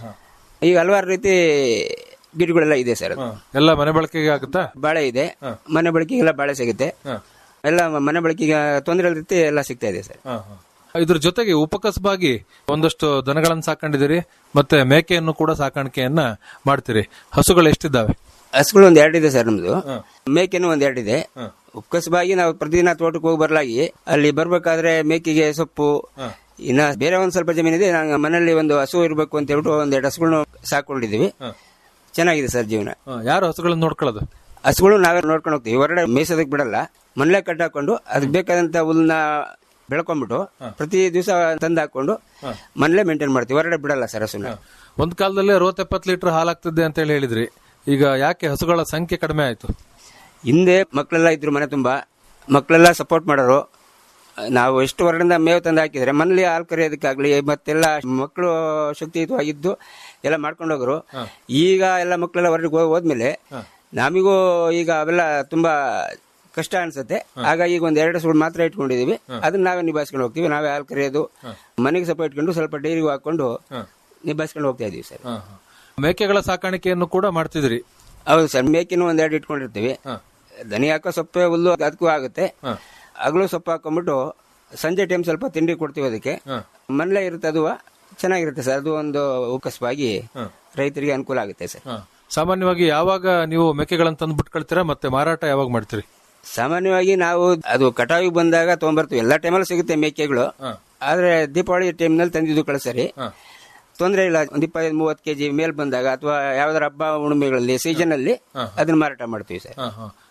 ಈಗ ಹಲವಾರು ರೀತಿ ಗಿಡಗಳೆಲ್ಲ ಇದೆ ಸರ್ ಅದು. ಎಲ್ಲ ಮನೆ ಬಳಕೆಗೆ ಆಗುತ್ತಾ ಬಾಳೆ ಇದೆ ಮನೆ ಬಳಕೆಗೆಲ್ಲ ಬಾಳೆ ಸಿಗುತ್ತೆ ಎಲ್ಲ ಮನೆ ಬಳಕೆಗೆ ತೊಂದರೆ ರೀತಿ ಎಲ್ಲ ಸಿಗ್ತಾ ಇದೆ ಸರ್ ಇದ್ರ ಜೊತೆಗೆ ಉಪಕಸಬಾಗಿ ಒಂದಷ್ಟು ದನಗಳನ್ನ ಸಾಕೊಂಡಿದ್ದೀರಿ ಮತ್ತೆ ಮೇಕೆಯನ್ನು ಕೂಡ ಸಾಕಾಣಿಕೆಯನ್ನ ಮಾಡ್ತೀರಿ ಹಸುಗಳು ಎಷ್ಟಿದ್ದಾವೆ ಹಸುಗಳು ಒಂದ್ ಎರಡಿದೆ ಸರ್ ನಮ್ದು ಮೇಕೆನೂ ಒಂದ್ ಎರಡಿದೆ ಉಕ್ಕಸಬಾಗಿ ನಾವು ಪ್ರತಿದಿನ ತೋಟಕ್ಕೆ ಹೋಗಿ ಬರ್ಲಾಗಿ ಅಲ್ಲಿ ಬರ್ಬೇಕಾದ್ರೆ ಮೇಕೆಗೆ ಸೊಪ್ಪು ಇನ್ನ ಬೇರೆ ಒಂದ್ ಸ್ವಲ್ಪ ಜಮೀನಿದೆ ನಾನು ಮನೆಯಲ್ಲಿ ಒಂದು ಹಸು ಇರಬೇಕು ಅಂತ ಹೇಳ್ಬಿಟ್ಟು ಒಂದ್ ಎರಡು ಹಸುಗಳನ್ನ ಸಾಕೊಂಡಿದೀವಿ ಚೆನ್ನಾಗಿದೆ ಸರ್ ಜೀವನ ಹ, ಯಾರು ಹಸುಗಳನ್ನ ನೋಡ್ಕೊಳ್ಳೋದು ಹಸುಗಳು ನಾವೇ ನೋಡ್ಕೊಂಡು ಹೋಗ್ತೀವಿ ಹೊರಗಡೆ ಮೇಯ್ಸೋದಕ್ಕೆ ಬಿಡಲ್ಲ ಮನೇಲೆ ಕಟ್ಟಾಕೊಂಡು ಅದಕ್ಕೆ ಬೇಕಾದಂತ ಹುಲ್ನ ಬೆಳ್ಕೊಂಡ್ಬಿಟ್ಟು ಪ್ರತಿ ದಿವಸ ತಂದು ಹಾಕೊಂಡು ಮನೇಲೆ ಮೇಂಟೈನ್ ಮಾಡ್ತೀವಿ ಹೊರಗಡೆ ಬಿಡಲ್ಲ ಸರ್ ಹಸುನ ಒಂದ್ ಕಾಲದಲ್ಲಿ ಅರವತ್ತೆಪ್ಪತ್ತು ಲೀಟರ್ ಹಾಲಾಗ್ತಿದ್ದೆ ಅಂತ ಹೇಳಿ ಹೇಳಿದ್ರಿ ಈಗ ಯಾಕೆ ಹಸುಗಳ ಸಂಖ್ಯೆ ಕಡಿಮೆ ಆಯ್ತು ಹಿಂದೆ ಮಕ್ಕಳೆಲ್ಲ ಇದ್ರು ಮನೆ ತುಂಬಾ ಮಕ್ಕಳೆಲ್ಲ ಸಪೋರ್ಟ್ ಮಾಡೋರು ನಾವು ಎಷ್ಟು ಹೊರಗಡೆಯಿಂದ ಮೇವು ತಂದು ಹಾಕಿದ್ರೆ ಮನೇಲಿ ಹಾಲು ಕರೆಯೋದಕ್ಕಾಗ್ಲಿ ಮತ್ತೆಲ್ಲ ಮಕ್ಕಳು ಶಕ್ತಿಯುತವಾಗಿದ್ದು ಎಲ್ಲ ಮಾಡ್ಕೊಂಡು ಹೋಗ್ರು ಈಗ ಎಲ್ಲ ಮಕ್ಕಳೆಲ್ಲ ಹೊರಗೆ ಹೋಗ್- ಹೋದ್ಮೇಲೆ ನಮಿಗೂ ಈಗ ಅವೆಲ್ಲ ತುಂಬಾ ಕಷ್ಟ ಅನ್ಸುತ್ತೆ ಹಾಗಾಗಿ ಈಗ ಒಂದ್ ಎರಡು ಸುಳ್ಳು ಮಾತ್ರ ಇಟ್ಕೊಂಡಿದೀವಿ ಅದನ್ನ ನಾವೇ ನಿಭಾಯಿಸ್ಕೊಂಡು ಹೋಗ್ತೀವಿ ನಾವೇ ಹಾಲು ಕರೆಯೋದು ಮನೆಗೆ ಸ್ವಲ್ಪ ಇಟ್ಕೊಂಡು ಸ್ವಲ್ಪ ಡೈರಿಗೂ ಹಾಕೊಂಡು ನಿಭಾಯಿಸ್ಕೊಂಡು ಹೋಗ್ತಾ ಇದೀವಿ ಸರ್ ಮೇಕೆಗಳ ಸಾಕಾಣಿಕೆಯನ್ನು ಕೂಡ ಮಾಡ್ತಿದ್ರಿ ಹೌದು ಸರ್ ಮೇಕಿನೂ ಒಂದೆರಡು ಇಟ್ಕೊಂಡಿರ್ತೀವಿ ದನಿ ಹಾಕೋ ಸೊಪ್ಪೆ ಹುಲ್ಲು ಅದಕ್ಕೂ ಆಗುತ್ತೆ ಹಗಲು ಸೊಪ್ಪು ಹಾಕೊಂಡ್ಬಿಟ್ಟು ಸಂಜೆ ಟೈಮ್ ಸ್ವಲ್ಪ ತಿಂಡಿ ಕೊಡ್ತೀವಿ ಅದಕ್ಕೆ ಮನೇಲೆ ಇರುತ್ತೆ ಅದು ಚೆನ್ನಾಗಿರುತ್ತೆ ಸರ್ ಅದು ಒಂದು ಉಕಸ್ವಾಗಿ ರೈತರಿಗೆ ಅನುಕೂಲ ಆಗುತ್ತೆ ಸರ್ ಸಾಮಾನ್ಯವಾಗಿ ಯಾವಾಗ ನೀವು ಮೇಕೆಗಳನ್ನ ತಂದು ಬಿಟ್ಕೊಳ್ತೀರಾ ಮತ್ತೆ ಮಾರಾಟ ಯಾವಾಗ ಮಾಡ್ತೀರಿ ಸಾಮಾನ್ಯವಾಗಿ ನಾವು ಅದು ಕಟಾವಿಗೆ ಬಂದಾಗ ತಗೊಂಡ್ಬರ್ತೀವಿ ಎಲ್ಲಾ ಟೈಮಲ್ಲೂ ಸಿಗುತ್ತೆ ಮೇಕೆಗಳು ಆದ್ರೆ ದೀಪಾವಳಿ ಟೈಮ್ನಲ್ಲಿ ತಂದಿದ್ದು ಕಳಿಸರಿ ತೊಂದರೆ ಇಲ್ಲ ಒಂದ್ ಇಪ್ಪತ್ತೈದು ಮೂವತ್ತು ಕೆಜಿ ಮೇಲ್ ಬಂದಾಗ ಅಥವಾ ಯಾವ್ದಾರ ಹಬ್ಬ ಹುಣ್ಣಿಮೆಗಳಲ್ಲಿ ಸೀಸನ್ ಅಲ್ಲಿ ಅದನ್ನ ಮಾರಾಟ ಮಾಡ್ತೀವಿ ಸರ್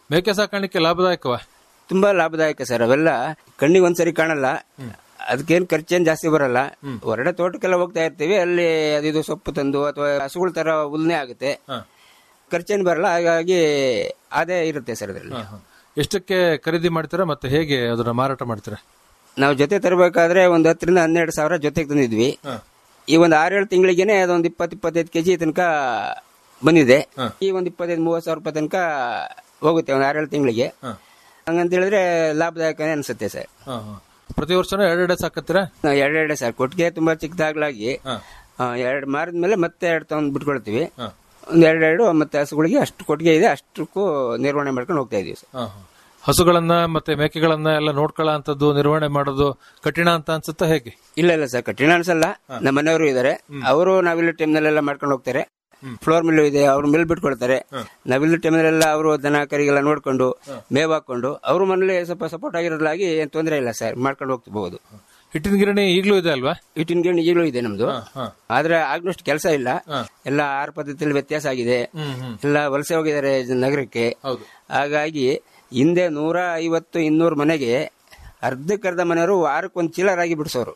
ಮೇಕೆ ಸಾಕಾಣಿಕೆ ಲಾಭದಾಯಕವ ತುಂಬಾ ಲಾಭದಾಯಕ ಸರ್ ಅವೆಲ್ಲ ಕಣ್ಣಿಗೆ ಒಂದ್ಸರಿ ಕಾಣಲ್ಲ ಅದಕ್ಕೇನು ಖರ್ಚೇನು ಜಾಸ್ತಿ ಬರಲ್ಲ ಹೊರಗಡೆ ತೋಟಕ್ಕೆಲ್ಲ ಹೋಗ್ತಾ ಇರ್ತೀವಿ ಅಲ್ಲಿ ಅದಿದು ಸೊಪ್ಪು ತಂದು ಅಥವಾ ಹಸುಗಳ ತರ ಹುಲ್ನೇ ಆಗುತ್ತೆ ಖರ್ಚೇನು ಬರಲ್ಲ ಹಾಗಾಗಿ ಆದಾಯ ಇರುತ್ತೆ ಸರ್ ಅದರಲ್ಲಿ ಎಷ್ಟಕ್ಕೆ ಖರೀದಿ ಮಾಡ್ತೀರಾ ಮತ್ತೆ ಹೇಗೆ ಅದನ್ನ ಮಾರಾಟ ಮಾಡ್ತೀರಾ ನಾವು ಜೊತೆ ತರಬೇಕಾದ್ರೆ ಒಂದು ಹತ್ತರಿಂದ ಹನ್ನೆರಡು ಸಾವಿರ ಜೊತೆಗೆ ತಂದಿದ್ವಿ ಈ ಒಂದು ಆರೇಳು ತಿಂಗಳಿಗೆನೆ ಅದೊಂದು ಇಪ್ಪತ್ತು ಇಪ್ಪತ್ತೈದು ಕೆಜಿ ತನಕ ಬಂದಿದೆ ಈ ಒಂದು ಇಪ್ಪತ್ತೈದು ಮೂವತ್ತು ಸಾವಿರ ರೂಪಾಯಿ ತನಕ ಹೋಗುತ್ತೆ ಒಂದು ಆರೇಳು ತಿಂಗಳಿಗೆ ಹಂಗಂತ ಹೇಳಿದ್ರೆ ಲಾಭದಾಯಕನೇ ಅನ್ಸುತ್ತೆ ಸರ್ ಪ್ರತಿ ವರ್ಷನೂ ಎರಡೆರಡೆ ಸಾಕತ್ತೀರಾ ನಾವು ಎರಡೆರಡೆ ಸರ್ ಕೊಟ್ಟಿಗೆ ತುಂಬಾ ಚಿಕ್ಕದಾಗ್ಲಾಗಿ ಎರಡು ಮಾರಿದ್ಮೇಲೆ ಮತ್ತೆ ಎರಡು ತಗೊಂಡ್ ಬಿಟ್ಕೊಳ್ತೀವಿ ಒಂದ್ ಎರಡೆರಡು ಮತ್ತೆ ಹಸುಗಳಿಗೆ ಅಷ್ಟು ಕೊಟ್ಟಿಗೆ ಇದೆ ಅಷ್ಟಕ್ಕೂ ನಿರ್ವಹಣೆ ಮಾಡ್ಕೊಂಡು ಹೋಗ್ತಾ ಇದೀವಿ ಸರ್ ಹಸುಗಳನ್ನ ಮತ್ತೆ ಮೇಕೆಗಳನ್ನ ಎಲ್ಲ ನೋಡ್ಕೊಳ್ಳೋ ಅಂತದ್ದು ನಿರ್ವಹಣೆ ಮಾಡೋದು ಕಠಿಣ ಅಂತ ಅನ್ಸುತ್ತಾ ಹೇಗೆ ಇಲ್ಲ ಇಲ್ಲ ಸರ್ ಕಠಿಣ ಅನ್ಸಲ್ಲ ನಮ್ಮ ಮನೆಯವರು ಇದಾರೆ ಅವರು ನಾವಿಲ್ಲ ಟೈಮ್ನಲ್ಲೆಲ್ಲ ಮಾಡ್ಕೊಂಡು ಹೋಗ್ತಾರೆ ಫ್ಲೋರ್ ಮಿಲ್ ಇದೆ ಅವ್ರು ಮಿಲ್ ಬಿಟ್ಕೊಳ್ತಾರೆ ನಾವಿಲ್ಲ ಟೈಮ್ನಲ್ಲೆಲ್ಲ ಅವರು ದನ ಕರಿಗೆಲ್ಲ ನೋಡ್ಕೊಂಡು ಮೇವ್ ಹಾಕೊಂಡು ಅವ್ರ ಮನೇಲಿ ಸ್ವಲ್ಪ ಸಪೋರ್ಟ್ ಆಗಿರೋದ್ರಾಗಿ ಏನ್ ತೊಂದರೆ ಇಲ್ಲ ಸರ್ ಮಾಡ್ಕೊಂಡು ಹೋಗ್ಬಹುದು ಹಿಟ್ಟಿನ ಗಿರಣಿ ಈಗಲೂ ಇದೆ ಅಲ್ವಾ ಹಿಟ್ಟಿನ ಗಿರಣಿ ಈಗಲೂ ಇದೆ ನಮ್ದು ಆದ್ರೆ ಆಗ್ನಷ್ಟು ಕೆಲಸ ಇಲ್ಲ ಎಲ್ಲ ಆಹಾರ ಪದ್ಧತಿಯಲ್ಲಿ ವ್ಯತ್ಯಾಸ ಆಗಿದೆ ಎಲ್ಲ ವಲಸೆ ಹೋಗಿದ್ದಾರೆ ಜ- ನಗರಕ್ಕೆ ಹಾಗಾಗಿ ಹಿಂದೆ ನೂರ ಐವತ್ತು ಇನ್ನೂರು ಮನೆಗೆ ಅರ್ಧಕ್ಕರ್ಧ ಮನೆಯವರು ವಾರಕ್ಕೊಂದು ಚೀಲ ರಾಗಿ ಬಿಡಿಸೋರು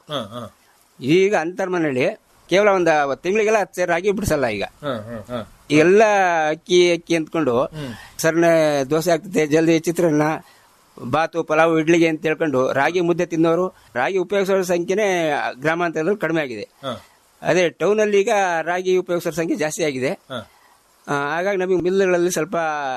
ಈಗ ಅಂತರ್ ಮನೆಯಲ್ಲಿ ಕೇವಲ ಒಂದು ತಿಂಗಳಿಗೆಲ್ಲ ಹತ್ತು ಸೇರು ರಾಗಿ ಬಿಡಿಸಲ್ಲ ಈಗ ಈಗೆಲ್ಲ ಅಕ್ಕಿ ಅಕ್ಕಿ ಅಂದ್ಕೊಂಡು ಸರ್ನೆ ದೋಸೆ ಆಗ್ತದೆ ಜಲ್ದಿ ಚಿತ್ರಾನ್ನ ಬಾತು ಪಲಾವ್ ಇಡ್ಲಿಗೆ ಅಂತ ಹೇಳ್ಕೊಂಡು ರಾಗಿ ಮುದ್ದೆ ತಿನ್ನೋರು ರಾಗಿ ಉಪಯೋಗಿಸೋರ ಸಂಖ್ಯೆನೇ ಗ್ರಾಮಾಂತರದಲ್ಲಿ ಕಡಿಮೆ ಆಗಿದೆ ಅದೇ ಟೌನ್ ಅಲ್ಲಿ ಈಗ ರಾಗಿ ಉಪಯೋಗಿಸೋರ ಸಂಖ್ಯೆ ಜಾಸ್ತಿ ಆಗಿದೆ ಆ, ಹಾಗಾಗಿ ನಮಗೆ ಮಿಲ್ಗಳಲ್ಲಿ ಸ್ವಲ್ಪ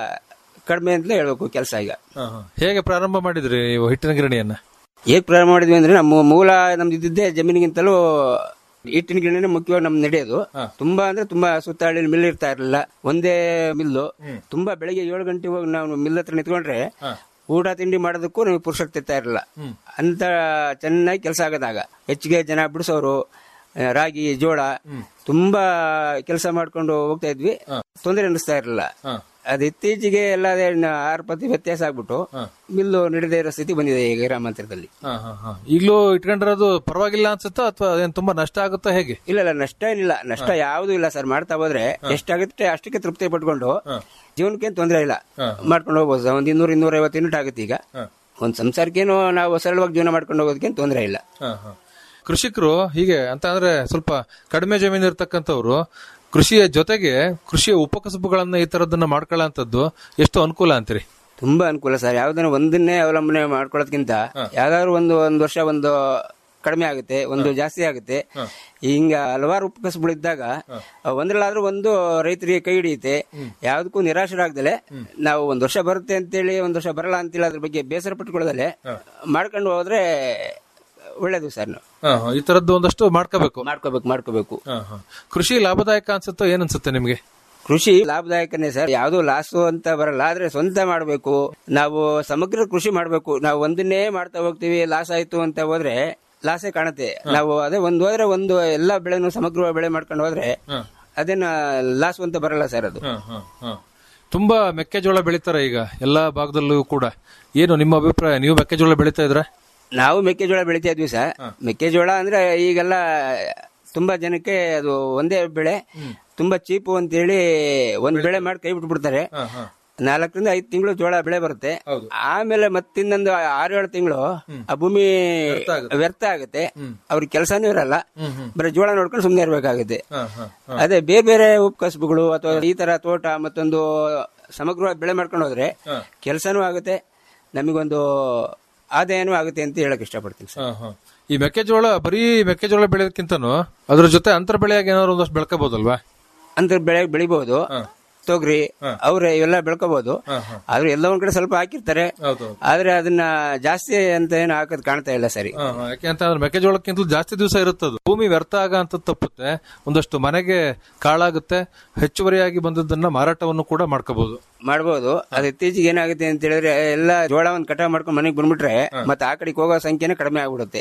ಕಡಿಮೆ ಅಂತಲೇ ಹೇಳ್ಬೇಕು ಕೆಲಸ ಈಗ ಹೇಗೆ ಪ್ರಾರಂಭ ಮಾಡಿದ್ರಿ ನೀವು ಹಿಟ್ಟಿನ ಗಿರಣಿಯನ್ನ ಹೇಗ್ ಪ್ರಾರಂಭ ಮಾಡಿದ್ವಿ ಅಂದ್ರೆ ನಮ್ಮ ಮೂಲ ನಮ್ದು ಇದ್ದಿದ್ದೇ ಜಮೀನಿಗಿಂತಲೂ ಹಿಟ್ಟಿನ ಗಿರಣಿನೇ ಮುಖ್ಯವಾಗಿ ನಮ್ದು ನಡೆಯೋದು ತುಂಬಾ ಅಂದ್ರೆ ತುಂಬಾ ಸುತ್ತ ಹಳ್ಳಿಲಿ ಮಿಲ್ ಇರ್ತಾ ಇರಲಿಲ್ಲ ಒಂದೇ ಮಿಲ್ಲು ತುಂಬಾ ಬೆಳಿಗ್ಗೆ ಏಳು ಗಂಟೆ ಹೋಗಿ ನಾವು ಮಿಲ್ ಹತ್ರ ನಿಂತ್ಕೊಂಡ್ರೆ ಊಟ ತಿಂಡಿ ಮಾಡೋದಕ್ಕೂ ನಮಗೆ ಪುರುಷಕ್ತಿ ಇರ್ತಾ ಇರಲಿಲ್ಲ ಅಂತ ಚೆನ್ನಾಗಿ ಕೆಲಸ ಆಗೋದಾಗ ಹೆಚ್ಚಿಗೆ ಜನ ಬಿಡಿಸೋರು ಆ, ರಾಗಿ ಜೋಳ ತುಂಬಾ ಕೆಲಸ ಮಾಡ್ಕೊಂಡು ಹೋಗ್ತಾ ಇದ್ವಿ ತೊಂದರೆ ಅನ್ನಿಸ್ತಾ ಇರಲಿಲ್ಲ ಅದು ಇತ್ತೀಚೆಗೆ ಎಲ್ಲ ಅದೇ ನ- ಆಹಾರ ಪದ್ಧತಿ ವ್ಯತ್ಯಾಸ ಆಗ್ಬಿಟ್ಟು ಮಿಲ್ಲು ನಡೆದೇ ಇರೋ ಸ್ಥಿತಿ ಬಂದಿದೆ ಈಗ ಗ್ರಾಮಾಂತರದಲ್ಲಿ ಈಗಲೂ ಇಟ್ಕೊಂಡಿರೋದು ಪರವಾಗಿಲ್ಲ ಅನ್ಸುತ್ತಾ ಅಥವಾ ಅದೇನ್ ತುಂಬಾ ನಷ್ಟ ಆಗುತ್ತಾ ಹೇಗೆ ಇಲ್ಲ ಇಲ್ಲ ನಷ್ಟ ಏನಿಲ್ಲ ನಷ್ಟ ಯಾವ್ದು ಇಲ್ಲ ಸರ್ ಮಾಡ್ತಾ ಹೋದ್ರೆ ಎಷ್ಟಾಗುತ್ತೆ ಅಷ್ಟಕ್ಕೆ ತೃಪ್ತಿ ಪಟ್ಕೊಂಡು ಜೀವನಕ್ಕೆ ತೊಂದರೆ ಇಲ್ಲ ಮಾಡ್ಕೊಂಡು ಹೋಗ್ಬೋದು ಸರ್ ಒಂದ್ ಇನ್ನೂರ ಇನ್ನೂರ ಐವತ್ತು ಯೂನಿಟ್ ಆಗುತ್ತೆ ಈಗ ಒಂದ್ ಸಂಸಾರಕ್ಕೇನು ನಾವು ಸರಳವಾಗಿ ಜೀವನ ಮಾಡ್ಕೊಂಡು ಹೋಗೋದಕ್ಕೇನು ತೊಂದರೆ ಇಲ್ಲ ಕೃಷಿಕರು ಹೀಗೆ ಅಂತ ಅಂದ್ರೆ ಸ್ವಲ್ಪ ಕಡಿಮೆ ಜಮೀನು ಇರ್ತಕ್ಕಂಥವ್ರು ಕೃಷಿಯ ಜೊತೆಗೆ ಕೃಷಿಯ ಉಪಕಸಬುಗಳನ್ನ ಈ ತರದನ್ನ ಮಾಡ್ಕೊಳ್ಳೋಂಥದ್ದು ಎಷ್ಟು ಅನುಕೂಲ ಅಂತೀರಿ ತುಂಬಾ ಅನುಕೂಲ ಸರ್ ಯಾವ್ದನ್ನ ಒಂದನ್ನೇ ಅವಲಂಬನೆ ಮಾಡ್ಕೊಳ್ಳೋದ್ಕಿಂತ ಯಾವ್ದಾದ್ರು ಒಂದು ಒಂದ್ ವರ್ಷ ಒಂದು ಕಡಿಮೆ ಆಗುತ್ತೆ ಒಂದು ಜಾಸ್ತಿ ಆಗುತ್ತೆ ಹಿಂಗ ಹಲವಾರು ಉಪಕಸಬುಗಳು ಇದ್ದಾಗ ಒಂದ್ರಲ್ಲಾದ್ರೂ ಒಂದು ರೈತರಿಗೆ ಕೈ ಹಿಡಿಯುತ್ತೆ ಯಾವ್ದಕ್ಕೂ ನಿರಾಶರಾಗ್ದಲೆ ನಾವು ಒಂದ್ ವರ್ಷ ಬರುತ್ತೆ ಅಂತೇಳಿ ಒಂದ್ ವರ್ಷ ಬರಲ್ಲ ಅಂತೇಳಿ ಅದ್ರ ಬಗ್ಗೆ ಬೇಸರ ಪಟ್ಕೊಳ್ಳದಲೆ ಮಾಡ್ಕೊಂಡು ಹೋದ್ರೆ ಒಳ್ಳೇದು ಸರ್ ನಾವು ಈ ತರದ್ದು ಒಂದಷ್ಟು ಮಾಡ್ಕೋಬೇಕು ಮಾಡ್ಕೋಬೇಕು ಮಾಡ್ಕೋಬೇಕು ಕೃಷಿ ಲಾಭದಾಯಕ ಅನ್ಸುತ್ತೋ ಏನ್ ಅನ್ಸುತ್ತೆ ನಿಮ್ಗೆ ಕೃಷಿ ಲಾಭದಾಯಕನೇ ಸರ್ ಯಾವ್ದು ಲಾಸು ಅಂತ ಬರಲ್ಲ ಆದ್ರೆ ಸ್ವಂತ ಮಾಡಬೇಕು ನಾವು ಸಮಗ್ರ ಕೃಷಿ ಮಾಡಬೇಕು ನಾವು ಒಂದನ್ನೇ ಮಾಡ್ತಾ ಹೋಗ್ತೀವಿ ಲಾಸ್ ಆಯ್ತು ಅಂತ ಹೋದ್ರೆ ಲಾಸೇ ಕಾಣುತ್ತೆ ನಾವು ಅದೇ ಒಂದ್ ಹೋದ್ರೆ ಒಂದು ಎಲ್ಲ ಬೆಳೆನು ಸಮಗ್ರ ಬೆಳೆ ಮಾಡ್ಕೊಂಡು ಹೋದ್ರೆ ಅದೇನ ಲಾಸ್ ಅಂತ ಬರಲ್ಲ ಸರ್ ಅದು ತುಂಬಾ ಮೆಕ್ಕೆಜೋಳ ಬೆಳಿತಾರೆ ಈಗ ಎಲ್ಲಾ ಭಾಗದಲ್ಲೂ ಕೂಡ ಏನು ನಿಮ್ಮ ಅಭಿಪ್ರಾಯ ನೀವು ಮೆಕ್ಕೆಜೋಳ ಬೆಳಿತಾ ಇದ್ರ ನಾವು ಮೆಕ್ಕೆಜೋಳ ಬೆಳಿತಾ ಇದ್ವಿ ಸರ್ ಮೆಕ್ಕೆಜೋಳ ಅಂದ್ರೆ ಈಗೆಲ್ಲ ತುಂಬಾ ಜನಕ್ಕೆ ಅದು ಒಂದೇ ಬೆಳೆ ತುಂಬಾ ಚೀಪು ಅಂತ ಹೇಳಿ ಒಂದ್ ಬೆಳೆ ಮಾಡಿ ಕೈ ಬಿಟ್ಬಿಡ್ತಾರೆ ನಾಲ್ಕರಿಂದ ಐದು ತಿಂಗಳು ಜೋಳ ಬೆಳೆ ಬರುತ್ತೆ ಆಮೇಲೆ ಮತ್ತಿನ್ನೊಂದು ಆರು ಏಳು ತಿಂಗಳು ಆ ಭೂಮಿ ವ್ಯರ್ಥ ಆಗುತ್ತೆ ಅವ್ರಿಗೆ ಕೆಲಸನೂ ಇರಲ್ಲ ಬರೀ ಜೋಳ ನೋಡ್ಕೊಂಡು ಸುಮ್ಮನೆ ಇರ್ಬೇಕಾಗುತ್ತೆ ಅದೇ ಬೇರೆ ಬೇರೆ ಉಪಕಸಬುಗಳು ಅಥವಾ ಈ ತರ ತೋಟ ಮತ್ತೊಂದು ಸಮಗ್ರವಾಗಿ ಬೆಳೆ ಮಾಡ್ಕೊಂಡು ಹೋದ್ರೆ ಕೆಲಸನೂ ಆಗುತ್ತೆ ನಮಗೊಂದು ಆದಾಯನೂ ಆಗುತ್ತೆ ಅಂತ ಹೇಳಕ್ ಇಷ್ಟಪಡ್ತೀನಿ ಸರ್ ಈ ಮೆಕ್ಕೆಜೋಳ ಬರೀ ಮೆಕ್ಕೆಜೋಳ ಬೆಳೆಯೋದಕ್ಕಿಂತನೂ ಅದ್ರ ಜೊತೆ ಅಂತರ ಬೆಳೆಯಾಗಿ ಏನಾದ್ರು ಒಂದಷ್ಟು ಬೆಳ್ಕೋಬಹುದಲ್ವಾ ಅಂತ ಬೆಳೆ ಬೆಳಿಬಹುದು ತೊಗರಿ ಅವ್ರೆ ಇವೆಲ್ಲ ಬೆಳ್ಕೋಬಹುದು ಆದ್ರೆ ಎಲ್ಲ ಒಂದ್ ಕಡೆ ಸ್ವಲ್ಪ ಹಾಕಿರ್ತಾರೆ ಆದ್ರೆ ಅದನ್ನ ಜಾಸ್ತಿ ಅಂತ ಏನು ಹಾಕೋದ್ ಕಾಣ್ತಾ ಇಲ್ಲ ಸರಿ ಯಾಕೆ ಅಂತ ಅಂದ್ರೆ ಮೆಕ್ಕೆಜೋಳಕ್ಕಿಂತಲೂ ಜಾಸ್ತಿ ದಿವಸ ಇರುತ್ತದು ಭೂಮಿ ವ್ಯರ್ಥ ಆಗ ಅಂತ ತಪ್ಪುತ್ತೆ ಒಂದಷ್ಟು ಮನೆಗೆ ಕಾಳಾಗುತ್ತೆ ಹೆಚ್ಚುವರಿಯಾಗಿ ಬಂದದ್ದನ್ನ ಮಾರಾಟವನ್ನು ಕೂಡ ಮಾಡ್ಕೋಬಹುದು ಮಾಡ್ಬೋದು ಅದು ಇತ್ತೀಚೆಗೆ ಏನಾಗುತ್ತೆ ಅಂತ ಹೇಳಿದ್ರೆ ಎಲ್ಲ ಜೋಳವನ್ನು ಕಟಾವ್ ಮಾಡ್ಕೊಂಡು ಮನೆಗೆ ಬಂದ್ಬಿಟ್ರೆ ಮತ್ತೆ ಆ ಕಡೆಗೆ ಹೋಗೋ ಸಂಖ್ಯೆನೇ ಕಡಿಮೆ ಆಗ್ಬಿಡುತ್ತೆ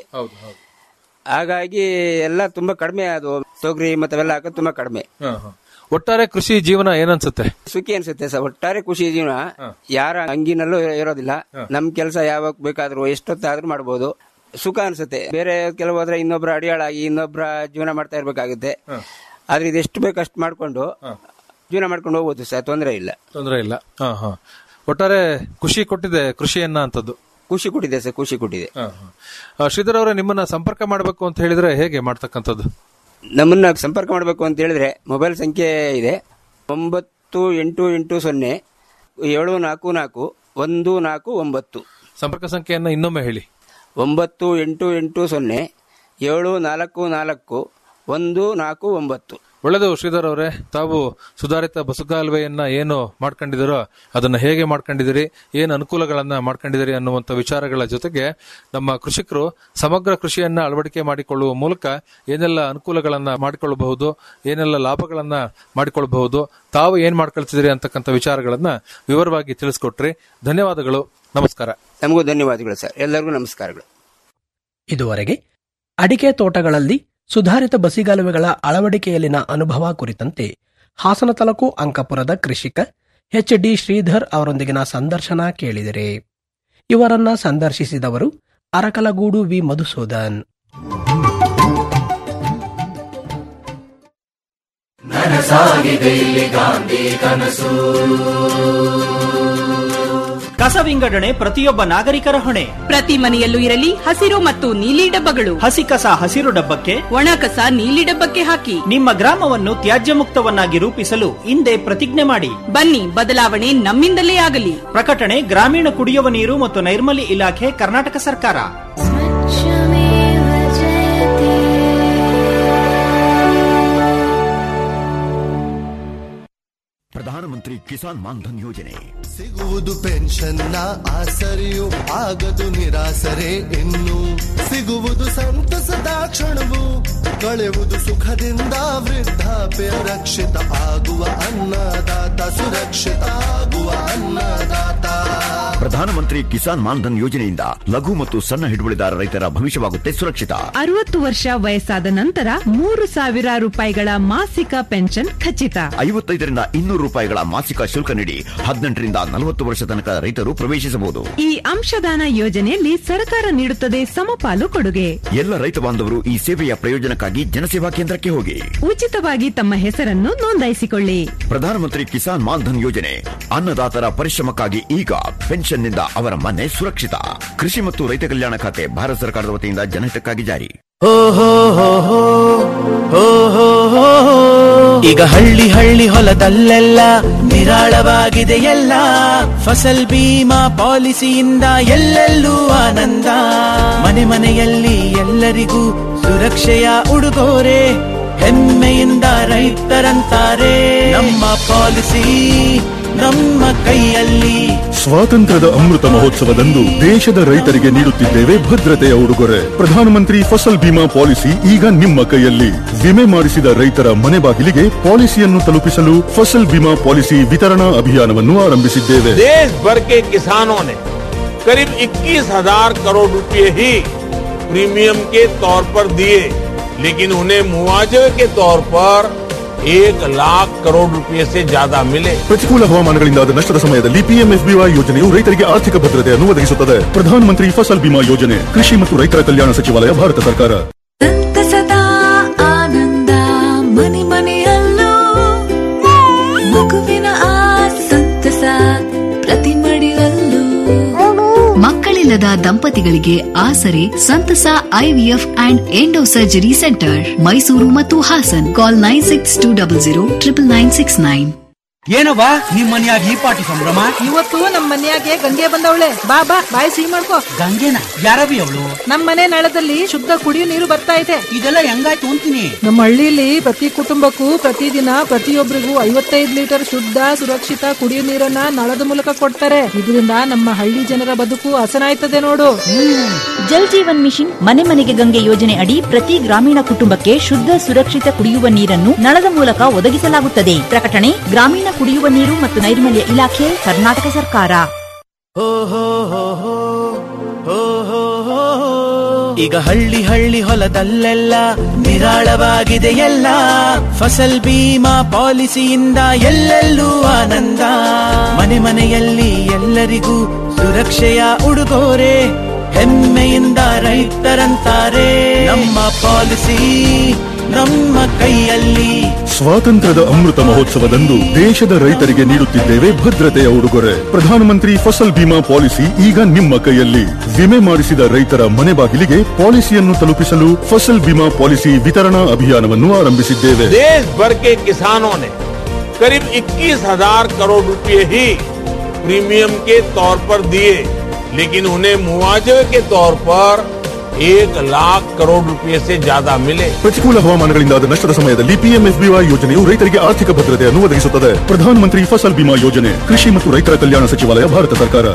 ಹಾಗಾಗಿ ಎಲ್ಲ ತುಂಬಾ ಕಡಿಮೆ ಅದು ತೊಗರಿ ಮತ್ತೆ ಅವೆಲ್ಲ ಹಾಕೋದು ತುಂಬಾ ಕಡಿಮೆ ಒಟ್ಟಾರೆ ಕೃಷಿ ಜೀವನ ಏನನ್ಸುತ್ತೆ ಸುಖಿ ಅನ್ಸುತ್ತೆ ಸರ್ ಒಟ್ಟಾರೆ ಖುಷಿ ಜೀವನ ಯಾರ ಅಂಗಿನಲ್ಲೂ ಇರೋದಿಲ್ಲ ನಮ್ ಕೆಲಸ ಯಾವಾಗ ಬೇಕಾದ್ರೂ ಎಷ್ಟೊತ್ತಾದ್ರೂ ಮಾಡ್ಬೋದು ಸುಖ ಅನ್ಸುತ್ತೆ ಬೇರೆ ಕೆಲವು ಹೋದ್ರೆ ಇನ್ನೊಬ್ರ ಅಡಿಯಾಳಾಗಿ ಇನ್ನೊಬ್ರ ಜೀವನ ಮಾಡ್ತಾ ಇರ್ಬೇಕಾಗುತ್ತೆ ಆದ್ರೆ ಇದು ಎಷ್ಟು ಬೇಕು ಅಷ್ಟು ಮಾಡ್ಕೊಂಡು ಜೀವನ ಮಾಡ್ಕೊಂಡು ಹೋಗ್ಬೋದು ಸರ್ ತೊಂದರೆ ಇಲ್ಲ ತೊಂದರೆ ಇಲ್ಲ ಹಾ ಹಾ ಒಟ್ಟಾರೆ ಖುಷಿ ಕೊಟ್ಟಿದೆ ಕೃಷಿಯನ್ನ ಅಂತದ್ದು ಖುಷಿ ಕೊಟ್ಟಿದೆ ಸರ್ ಖುಷಿ ಕೊಟ್ಟಿದೆ ಆ, ಶ್ರೀಧರ್ ಅವರೇ ನಿಮ್ಮನ್ನ ಸಂಪರ್ಕ ಮಾಡಬೇಕು ಅಂತ ಹೇಳಿದ್ರೆ ಹೇಗೆ ಮಾಡ್ತಕ್ಕಂಥದ್ದು ನಮ್ಮನ್ನ ಸಂಪರ್ಕ ಮಾಡಬೇಕು ಅಂತ ಹೇಳಿದ್ರೆ ಮೊಬೈಲ್ ಸಂಖ್ಯೆ ಇದೆ ಒಂಬತ್ತು ಎಂಟು ಎಂಟು ಸೊನ್ನೆ ಏಳು ನಾಲ್ಕು ನಾಲ್ಕು ಒಂದು ನಾಲ್ಕು ಒಂಬತ್ತು ಸಂಪರ್ಕ ಸಂಖ್ಯೆಯನ್ನ ಇನ್ನೊಮ್ಮೆ ಹೇಳಿ ಒಂಬತ್ತು ಎಂಟು ಎಂಟು ಸೊನ್ನೆ ಏಳು ನಾಲ್ಕು ನಾಲ್ಕು ಒಂದು ನಾಲ್ಕು ಒಂಬತ್ತು ಒಳ್ಳೆಯದು ಶ್ರೀಧರ್ ಅವರೇ ತಾವು ಸುಧಾರಿತ ಬಸುಗಾಲುವೆಯನ್ನ ಏನು ಮಾಡ್ಕೊಂಡಿದ್ದೀರೋ ಅದನ್ನ ಹೇಗೆ ಮಾಡ್ಕೊಂಡಿದ್ದೀರಿ ಏನು ಅನುಕೂಲಗಳನ್ನ ಮಾಡ್ಕೊಂಡಿದ್ದೀರಿ ಅನ್ನುವಂಥ ವಿಚಾರಗಳ ಜೊತೆಗೆ ನಮ್ಮ ಕೃಷಿಕರು ಸಮಗ್ರ ಕೃಷಿಯನ್ನ ಅಳವಡಿಕೆ ಮಾಡಿಕೊಳ್ಳುವ ಮೂಲಕ ಏನೆಲ್ಲ ಅನುಕೂಲಗಳನ್ನ ಮಾಡಿಕೊಳ್ಳಬಹುದು ಏನೆಲ್ಲ ಲಾಭಗಳನ್ನ ಮಾಡಿಕೊಳ್ಳಬಹುದು ತಾವು ಏನ್ ಮಾಡ್ಕೊಳ್ತಿದ್ದೀರಿ ಅಂತಕ್ಕಂಥ ವಿಚಾರಗಳನ್ನ ವಿವರವಾಗಿ ತಿಳಿಸ್ಕೊಟ್ರಿ ಧನ್ಯವಾದಗಳು ನಮಸ್ಕಾರ ನಮಗೂ ಧನ್ಯವಾದಗಳು ಸರ್ ಎಲ್ಲರಿಗೂ ನಮಸ್ಕಾರಗಳು ಇದುವರೆಗೆ ಅಡಿಕೆ ತೋಟಗಳಲ್ಲಿ ಸುಧಾರಿತ ಬಸಿಗಾಲುವೆಗಳ ಅಳವಡಿಕೆಯಲ್ಲಿನ ಅನುಭವ ಕುರಿತಂತೆ ಹಾಸನ ತಾಲೂಕು ಅಂಕಪುರದ ಕೃಷಿಕ ಎಚ್ ಡಿ ಶ್ರೀಧರ್ ಅವರೊಂದಿಗಿನ ಸಂದರ್ಶನ ಕೇಳಿದಿರಿ ಇವರನ್ನ ಸಂದರ್ಶಿಸಿದವರು ಅರಕಲಗೂಡು ವಿ ಮಧುಸೂದನ್ ನನಸಾಗಿದೆ ಇಲ್ಲಿ ಗಾಂಧಿ ಕನಸು ಕಸ ವಿಂಗಡಣೆ ಪ್ರತಿಯೊಬ್ಬ ನಾಗರಿಕರ ಹೊಣೆ ಪ್ರತಿ ಮನೆಯಲ್ಲೂ ಇರಲಿ ಹಸಿರು ಮತ್ತು ನೀಲಿ ಡಬ್ಬಗಳು ಹಸಿ ಕಸ ಹಸಿರು ಡಬ್ಬಕ್ಕೆ ಒಣ ಕಸ ನೀಲಿ ಡಬ್ಬಕ್ಕೆ ಹಾಕಿ ನಿಮ್ಮ ಗ್ರಾಮವನ್ನು ತ್ಯಾಜ್ಯ ಮುಕ್ತವನ್ನಾಗಿ ರೂಪಿಸಲು ಹಿಂದೆ ಪ್ರತಿಜ್ಞೆ ಮಾಡಿ ಬನ್ನಿ ಬದಲಾವಣೆ ನಮ್ಮಿಂದಲೇ ಆಗಲಿ ಪ್ರಕಟಣೆ ಗ್ರಾಮೀಣ ಕುಡಿಯುವ ನೀರು ಮತ್ತು ನೈರ್ಮಲ್ಯ ಇಲಾಖೆ ಕರ್ನಾಟಕ ಸರ್ಕಾರ ಪ್ರಧಾನಮಂತ್ರಿ ಕಿಸಾನ್ ಮಾನ್ಧನ್ ಯೋಜನೆ ಸಿಗುವುದು ಪೆನ್ಷನ್ನ ಆಸರೆಯು ಆಗದು ನಿರಾಸರೆ ಇನ್ನು ಸಿಗುವುದು ಸಂತಸದ ಕ್ಷಣವು ಕಳೆಯುವುದು ಸುಖದಿಂದ ವೃದ್ಧಾಪ್ಯ ರಕ್ಷಿತ ಆಗುವ ಅನ್ನದಾತ ಸುರಕ್ಷಿತ ಆಗುವ ಅನ್ನದಾತ ಪ್ರಧಾನಮಂತ್ರಿ ಕಿಸಾನ್ ಮಾನ್ಧನ್ ಯೋಜನೆಯಿಂದ ಲಘು ಮತ್ತು ಸಣ್ಣ ಹಿಡುವಳಿದಾರ ರೈತರ ಭವಿಷ್ಯವಾಗುತ್ತೆ ಸುರಕ್ಷಿತ ಅರವತ್ತು ವರ್ಷ ವಯಸ್ಸಾದ ನಂತರ ಮೂರು ಸಾವಿರ ರೂಪಾಯಿಗಳ ಮಾಸಿಕ ಪೆನ್ಷನ್ ಖಚಿತ ಐವತ್ತೈದರಿಂದ ಇನ್ನೂರು ರೂಪಾಯಿಗಳ ಮಾಸಿಕ ಶುಲ್ಕ ನೀಡಿ ಹದಿನೆಂಟರಿಂದ ನಲವತ್ತು ವರ್ಷ ತನಕ ರೈತರು ಪ್ರವೇಶಿಸಬಹುದು ಈ ಅಂಶದಾನ ಯೋಜನೆಯಲ್ಲಿ ಸರ್ಕಾರ ನೀಡುತ್ತದೆ ಸಮಪಾಲು ಕೊಡುಗೆ ಎಲ್ಲ ರೈತ ಬಾಂಧವರು ಈ ಸೇವೆಯ ಪ್ರಯೋಜನಕ್ಕಾಗಿ ಜನಸೇವಾ ಕೇಂದ್ರಕ್ಕೆ ಹೋಗಿ ಉಚಿತವಾಗಿ ತಮ್ಮ ಹೆಸರನ್ನು ನೋಂದಾಯಿಸಿಕೊಳ್ಳಿ ಪ್ರಧಾನಮಂತ್ರಿ ಕಿಸಾನ್ ಮಾನ್ಧನ್ ಯೋಜನೆ ಅನ್ನದಾತರ ಪರಿಶ್ರಮಕ್ಕಾಗಿ ಈಗ ಪೆನ್ಷನ್ನಿಂದ ಅವರ ಮನೆ ಸುರಕ್ಷಿತ ಕೃಷಿ ಮತ್ತು ರೈತ ಕಲ್ಯಾಣ ಖಾತೆ ಭಾರತ ಸರ್ಕಾರದ ವತಿಯಿಂದ ಜನಹಿತಕ್ಕಾಗಿ ಜಾರಿ ಈಗ ಹಳ್ಳಿ ಹಳ್ಳಿ ಹೊಲದಲ್ಲೆಲ್ಲ ನಿರಾಳವಾಗಿದೆ ಎಲ್ಲ ಫಸಲ್ ಬೀಮಾ ಪಾಲಿಸಿಯಿಂದ ಎಲ್ಲೆಲ್ಲೂ ಆನಂದ ಮನೆ ಮನೆಯಲ್ಲಿ ಎಲ್ಲರಿಗೂ ಸುರಕ್ಷೆಯ ಉಡುಗೊರೆ ಹೆಮ್ಮೆಯಿಂದ ರೈತರಂತಾರೆ ನಮ್ಮ ಪಾಲಿಸಿ ನಮ್ಮ ಕೈಯಲ್ಲಿ ಸ್ವಾತಂತ್ರ್ಯದ ಅಮೃತ ಮಹೋತ್ಸವದಂದು ದೇಶದ ರೈತರಿಗೆ ನೀಡುತ್ತಿದ್ದೇವೆ ಭದ್ರತೆಯ ಉಡುಗೊರೆ ಪ್ರಧಾನಮಂತ್ರಿ ಫಸಲ್ ಬಿಮಾ ಪಾಲಿಸಿ ಈಗ ನಿಮ್ಮ ಕೈಯಲ್ಲಿ ವಿಮೆ ಮಾಡಿಸಿದ ರೈತರ ಮನೆ ಬಾಗಿಲಿಗೆ ಪಾಲಿಸಿಯನ್ನು ತಲುಪಿಸಲು ಫಸಲ್ ಬಿಮಾ ಪಾಲಿಸಿ ವಿತರಣಾ ಅಭಿಯಾನವನ್ನು ಆರಂಭಿಸಿದ್ದೇವೆ देश भर के किसानों ने करीब 21,000 करोड़ रुपए ही प्रीमियम के तौर पर दिए लेकिन उन्हें मुआवजे के तौर पर एक लाख करोड़ रुपए से ज्यादा मिले ಪ್ರತಿಕೂಲ ಹವಾಮಾನಗಳಿಂದಾದ ನಷ್ಟದ ಸಮಯದಲ್ಲಿ ಪಿಎಂಎಫ್ಬಿವೈ ಯೋಜನೆಯು ರೈತರಿಗೆ ಆರ್ಥಿಕ ಭದ್ರತೆಯನ್ನು ಒದಗಿಸುತ್ತದೆ ಪ್ರಧಾನಮಂತ್ರಿ ಫಸಲ್ ಬಿಮಾ ಯೋಜನೆ ಕೃಷಿ ಮತ್ತು ರೈತರ ಕಲ್ಯಾಣ ಸಚಿವಾಲಯ ಭಾರತ ಸರ್ಕಾರ ಸದಾ ಆನಂದ ಮನೆ ಮನೆಯಲ್ಲೂ ಮಗುವಿನ ಆ ಸಂತಸ ಪ್ರತಿ ಮಡಿಲಲ್ಲೂ ಮಕ್ಕಳಿಲ್ಲದ ದಂಪತಿಗಳಿಗೆ ಆಸರೆ ಸಂತಸ IVF and endo surgery centre Mysuru ಮತ್ತು Hassan call nine six two double zero triple nine six nine ಏನವ್ವ ನಿಮ್ ಮನ್ಯಾಗ ಈ ಪಾಟಿ ಸಂಭ್ರಮ ಇವತ್ತು ನಮ್ ಮನ್ಯಾಗೆ ಗಂಗೆ ಬಂದವಳೆ ಬಾ ಬಾ ಬಾಯಿ ಸಿಹಿ ಮಾಡ್ಕೋ ಗಂಗೆನ ಯಾರವಿ ಅವಳು ನಮ್ ಮನೆ ನಳದಲ್ಲಿ ಶುದ್ಧ ಕುಡಿಯೋ ನೀರು ಬರ್ತಾ ಇದೆ ಇದೆಲ್ಲ ಹೆಂಗಾಯ್ತು ಅಂತೀನಿ ನಮ್ಮ ಹಳ್ಳಿಲಿ ಪ್ರತಿ ಕುಟುಂಬಕ್ಕೂ ಪ್ರತಿದಿನ ಪ್ರತಿಯೊಬ್ಬರಿಗೂ ಐವತ್ತೈದು ಲೀಟರ್ ಶುದ್ಧ ಸುರಕ್ಷಿತ ಕುಡಿಯೋ ನೀರನ್ನ ನಳದ ಮೂಲಕ ಕೊಡ್ತಾರೆ ಇದರಿಂದ ನಮ್ಮ ಹಳ್ಳಿ ಜನರ ಬದುಕು ಹಸನಾಯ್ತದೆ ನೋಡು ಜಲ್ ಜೀವನ್ ಮಿಷನ್ ಮನೆ ಮನೆಗೆ ಗಂಗೆ ಯೋಜನೆ ಅಡಿ ಪ್ರತಿ ಗ್ರಾಮೀಣ ಕುಟುಂಬಕ್ಕೆ ಶುದ್ಧ ಸುರಕ್ಷಿತ ಕುಡಿಯುವ ನೀರನ್ನು ನಳದ ಮೂಲಕ ಒದಗಿಸಲಾಗುತ್ತದೆ ಪ್ರಕಟಣೆ ಗ್ರಾಮೀಣ ಕುಡಿಯುವ ನೀರು ಮತ್ತು ನೈರ್ಮಲ್ಯ ಇಲಾಖೆ ಕರ್ನಾಟಕ ಸರ್ಕಾರ ಈಗ ಹಳ್ಳಿ ಹಳ್ಳಿ ಹೊಲದಲ್ಲೆಲ್ಲ ನಿರಾಳವಾಗಿದೆ ಎಲ್ಲ ಫಸಲ್ ಬೀಮಾ ಪಾಲಿಸಿಯಿಂದ ಎಲ್ಲೆಲ್ಲೂ ಆನಂದ ಮನೆ ಮನೆಯಲ್ಲಿ ಎಲ್ಲರಿಗೂ ಸುರಕ್ಷೆಯ ಉಡುಗೊರೆ ಹೆಮ್ಮೆಯಿಂದ ರೈತರಂತಾರೆ ನಮ್ಮ ಪಾಲಿಸಿ ನಮ್ಮ ಕೈಯಲ್ಲಿ ಸ್ವಾತಂತ್ರ್ಯದ ಅಮೃತ ಮಹೋತ್ಸವದಂದು ದೇಶದ ರೈತರಿಗೆ ನೀಡುತ್ತಿದ್ದೇವೆ ಭದ್ರತೆಯ ಉಡುಗೊರೆ ಪ್ರಧಾನಮಂತ್ರಿ ಫಸಲ್ ಬಿಮಾ ಪಾಲಿಸಿ ಈಗ ನಿಮ್ಮ ಕೈಯಲ್ಲಿ ವಿಮೆ ಮಾಡಿಸಿದ ರೈತರ ಮನೆ ಬಾಗಿಲಿಗೆ ಪಾಲಿಸಿಯನ್ನು ತಲುಪಿಸಲು ಫಸಲ್ ಬಿಮಾ ಪಾಲಿಸಿ ವಿತರಣಾ ಅಭಿಯಾನವನ್ನು ಆರಂಭಿಸಿದ್ದೇವೆ देश भर के किसानों ने करीब 21,000 करोड़ रुपए ही प्रीमियम के तौर पर दिए लेकिन उन्हें मुआवजे के तौर पर एक लाख करोड़ रुपए से ज्यादा मिले ಪ್ರತಿಕೂಲ ಹವಾಮಾನಗಳಿಂದಾದ ನಷ್ಟದ ಸಮಯದಲ್ಲಿ ಪಿಎಂಎಫ್ಬಿವೈ ಯೋಜನೆಯು ರೈತರಿಗೆ ಆರ್ಥಿಕ ಭದ್ರತೆಯನ್ನು ಒದಗಿಸುತ್ತದೆ ಪ್ರಧಾನಮಂತ್ರಿ ಫಸಲ್ ಬಿಮಾ ಯೋಜನೆ ಕೃಷಿ ಮತ್ತು ರೈತರ ಕಲ್ಯಾಣ ಸಚಿವಾಲಯ ಭಾರತ ಸರ್ಕಾರ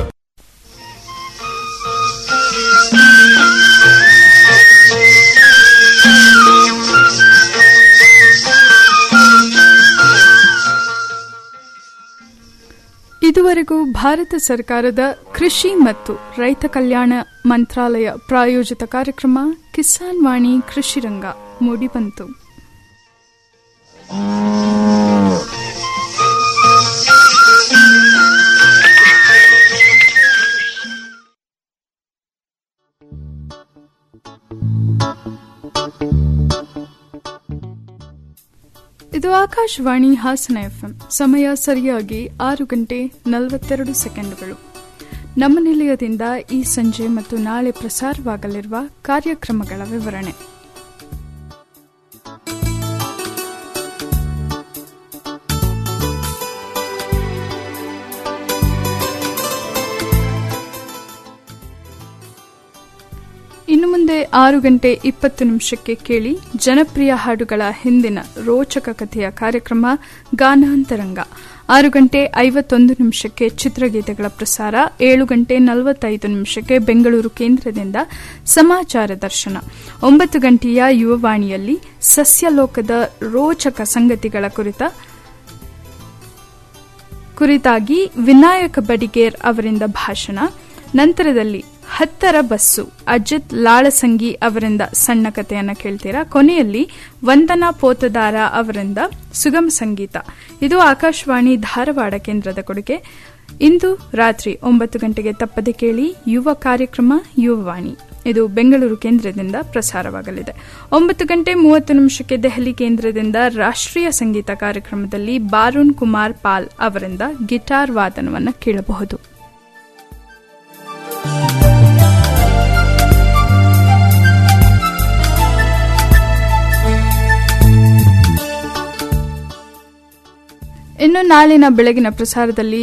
ಇದುವರೆಗೂ ಭಾರತ ಸರ್ಕಾರದ ಕೃಷಿ ಮತ್ತು ರೈತ ಕಲ್ಯಾಣ ಮಂತ್ರಾಲಯ ಪ್ರಾಯೋಜಿತ ಕಾರ್ಯಕ್ರಮ ಕಿಸಾನ್ ವಾಣಿ ಕೃಷಿ ರಂಗ ಮೂಡಿಬಂತು ಇದು ಆಕಾಶವಾಣಿ ಹಾಸನ ಎಫ್ಎಂ ಸಮಯ ಸರಿಯಾಗಿ ಆರು ಗಂಟೆ ನಲವತ್ತೆರಡು ಸೆಕೆಂಡ್ಗಳು ನಮ್ಮ ನಿಲಯದಿಂದ ಈ ಸಂಜೆ ಮತ್ತು ನಾಳೆ ಪ್ರಸಾರವಾಗಲಿರುವ ಕಾರ್ಯಕ್ರಮಗಳ ವಿವರಣೆ ಇನ್ನು ಮುಂದೆ ಆರು ಗಂಟೆ ಇಪ್ಪತ್ತು ನಿಮಿಷಕ್ಕೆ ಕೇಳಿ ಜನಪ್ರಿಯ ಹಾಡುಗಳ ಹಿಂದಿನ ರೋಚಕ ಕಥೆಯ ಕಾರ್ಯಕ್ರಮ ಗಾನಾಂತರಂಗ ಆರು ಗಂಟೆ ಐವತ್ತೊಂದು ನಿಮಿಷಕ್ಕೆ ಚಿತ್ರಗೀತೆಗಳ ಪ್ರಸಾರ ಏಳು ಗಂಟೆ ನಲವತ್ತೈದು ನಿಮಿಷಕ್ಕೆ ಬೆಂಗಳೂರು ಕೇಂದ್ರದಿಂದ ಸಮಾಚಾರ ದರ್ಶನ ಒಂಬತ್ತು ಗಂಟೆಯ ಯುವವಾಣಿಯಲ್ಲಿ ಸಸ್ಯಲೋಕದ ರೋಚಕ ಸಂಗತಿಗಳ ಕುರಿತ ಕುರಿತಾಗಿ ವಿನಾಯಕ ಬಡಿಗೇರ್ ಅವರಿಂದ ಭಾಷಣ ನಂತರದಲ್ಲಿ ಹತ್ತರ ಬಸ್ಸು ಅಜಿತ್ ಲಾಳಸಂಗಿ ಅವರಿಂದ ಸಣ್ಣ ಕಥೆಯನ್ನ ಕೇಳ್ತೀರಾ ಕೊನೆಯಲ್ಲಿ ವಂದನಾ ಪೋತದಾರ ಅವರಿಂದ ಸುಗಮ ಸಂಗೀತ ಇದು ಆಕಾಶವಾಣಿ ಧಾರವಾಡ ಕೇಂದ್ರದ ಕೊಡುಗೆ ಇಂದು ರಾತ್ರಿ ಒಂಬತ್ತು ಗಂಟೆಗೆ ತಪ್ಪದೆ ಕೇಳಿ ಯುವ ಕಾರ್ಯಕ್ರಮ ಯುವವಾಣಿ ಇದು ಬೆಂಗಳೂರು ಕೇಂದ್ರದಿಂದ ಪ್ರಸಾರವಾಗಲಿದೆ ಒಂಬತ್ತು ಗಂಟೆ ಮೂವತ್ತು ನಿಮಿಷಕ್ಕೆ ದೆಹಲಿ ಕೇಂದ್ರದಿಂದ ರಾಷ್ಟ್ರೀಯ ಸಂಗೀತ ಕಾರ್ಯಕ್ರಮದಲ್ಲಿ ಬಾರುಣ್ ಕುಮಾರ್ ಪಾಲ್ ಅವರಿಂದ ಗಿಟಾರ್ ವಾದನವನ್ನು ಕೇಳಬಹುದು ಇನ್ನು ನಾಳಿನ ಬೆಳಗಿನ ಪ್ರಸಾರದಲ್ಲಿ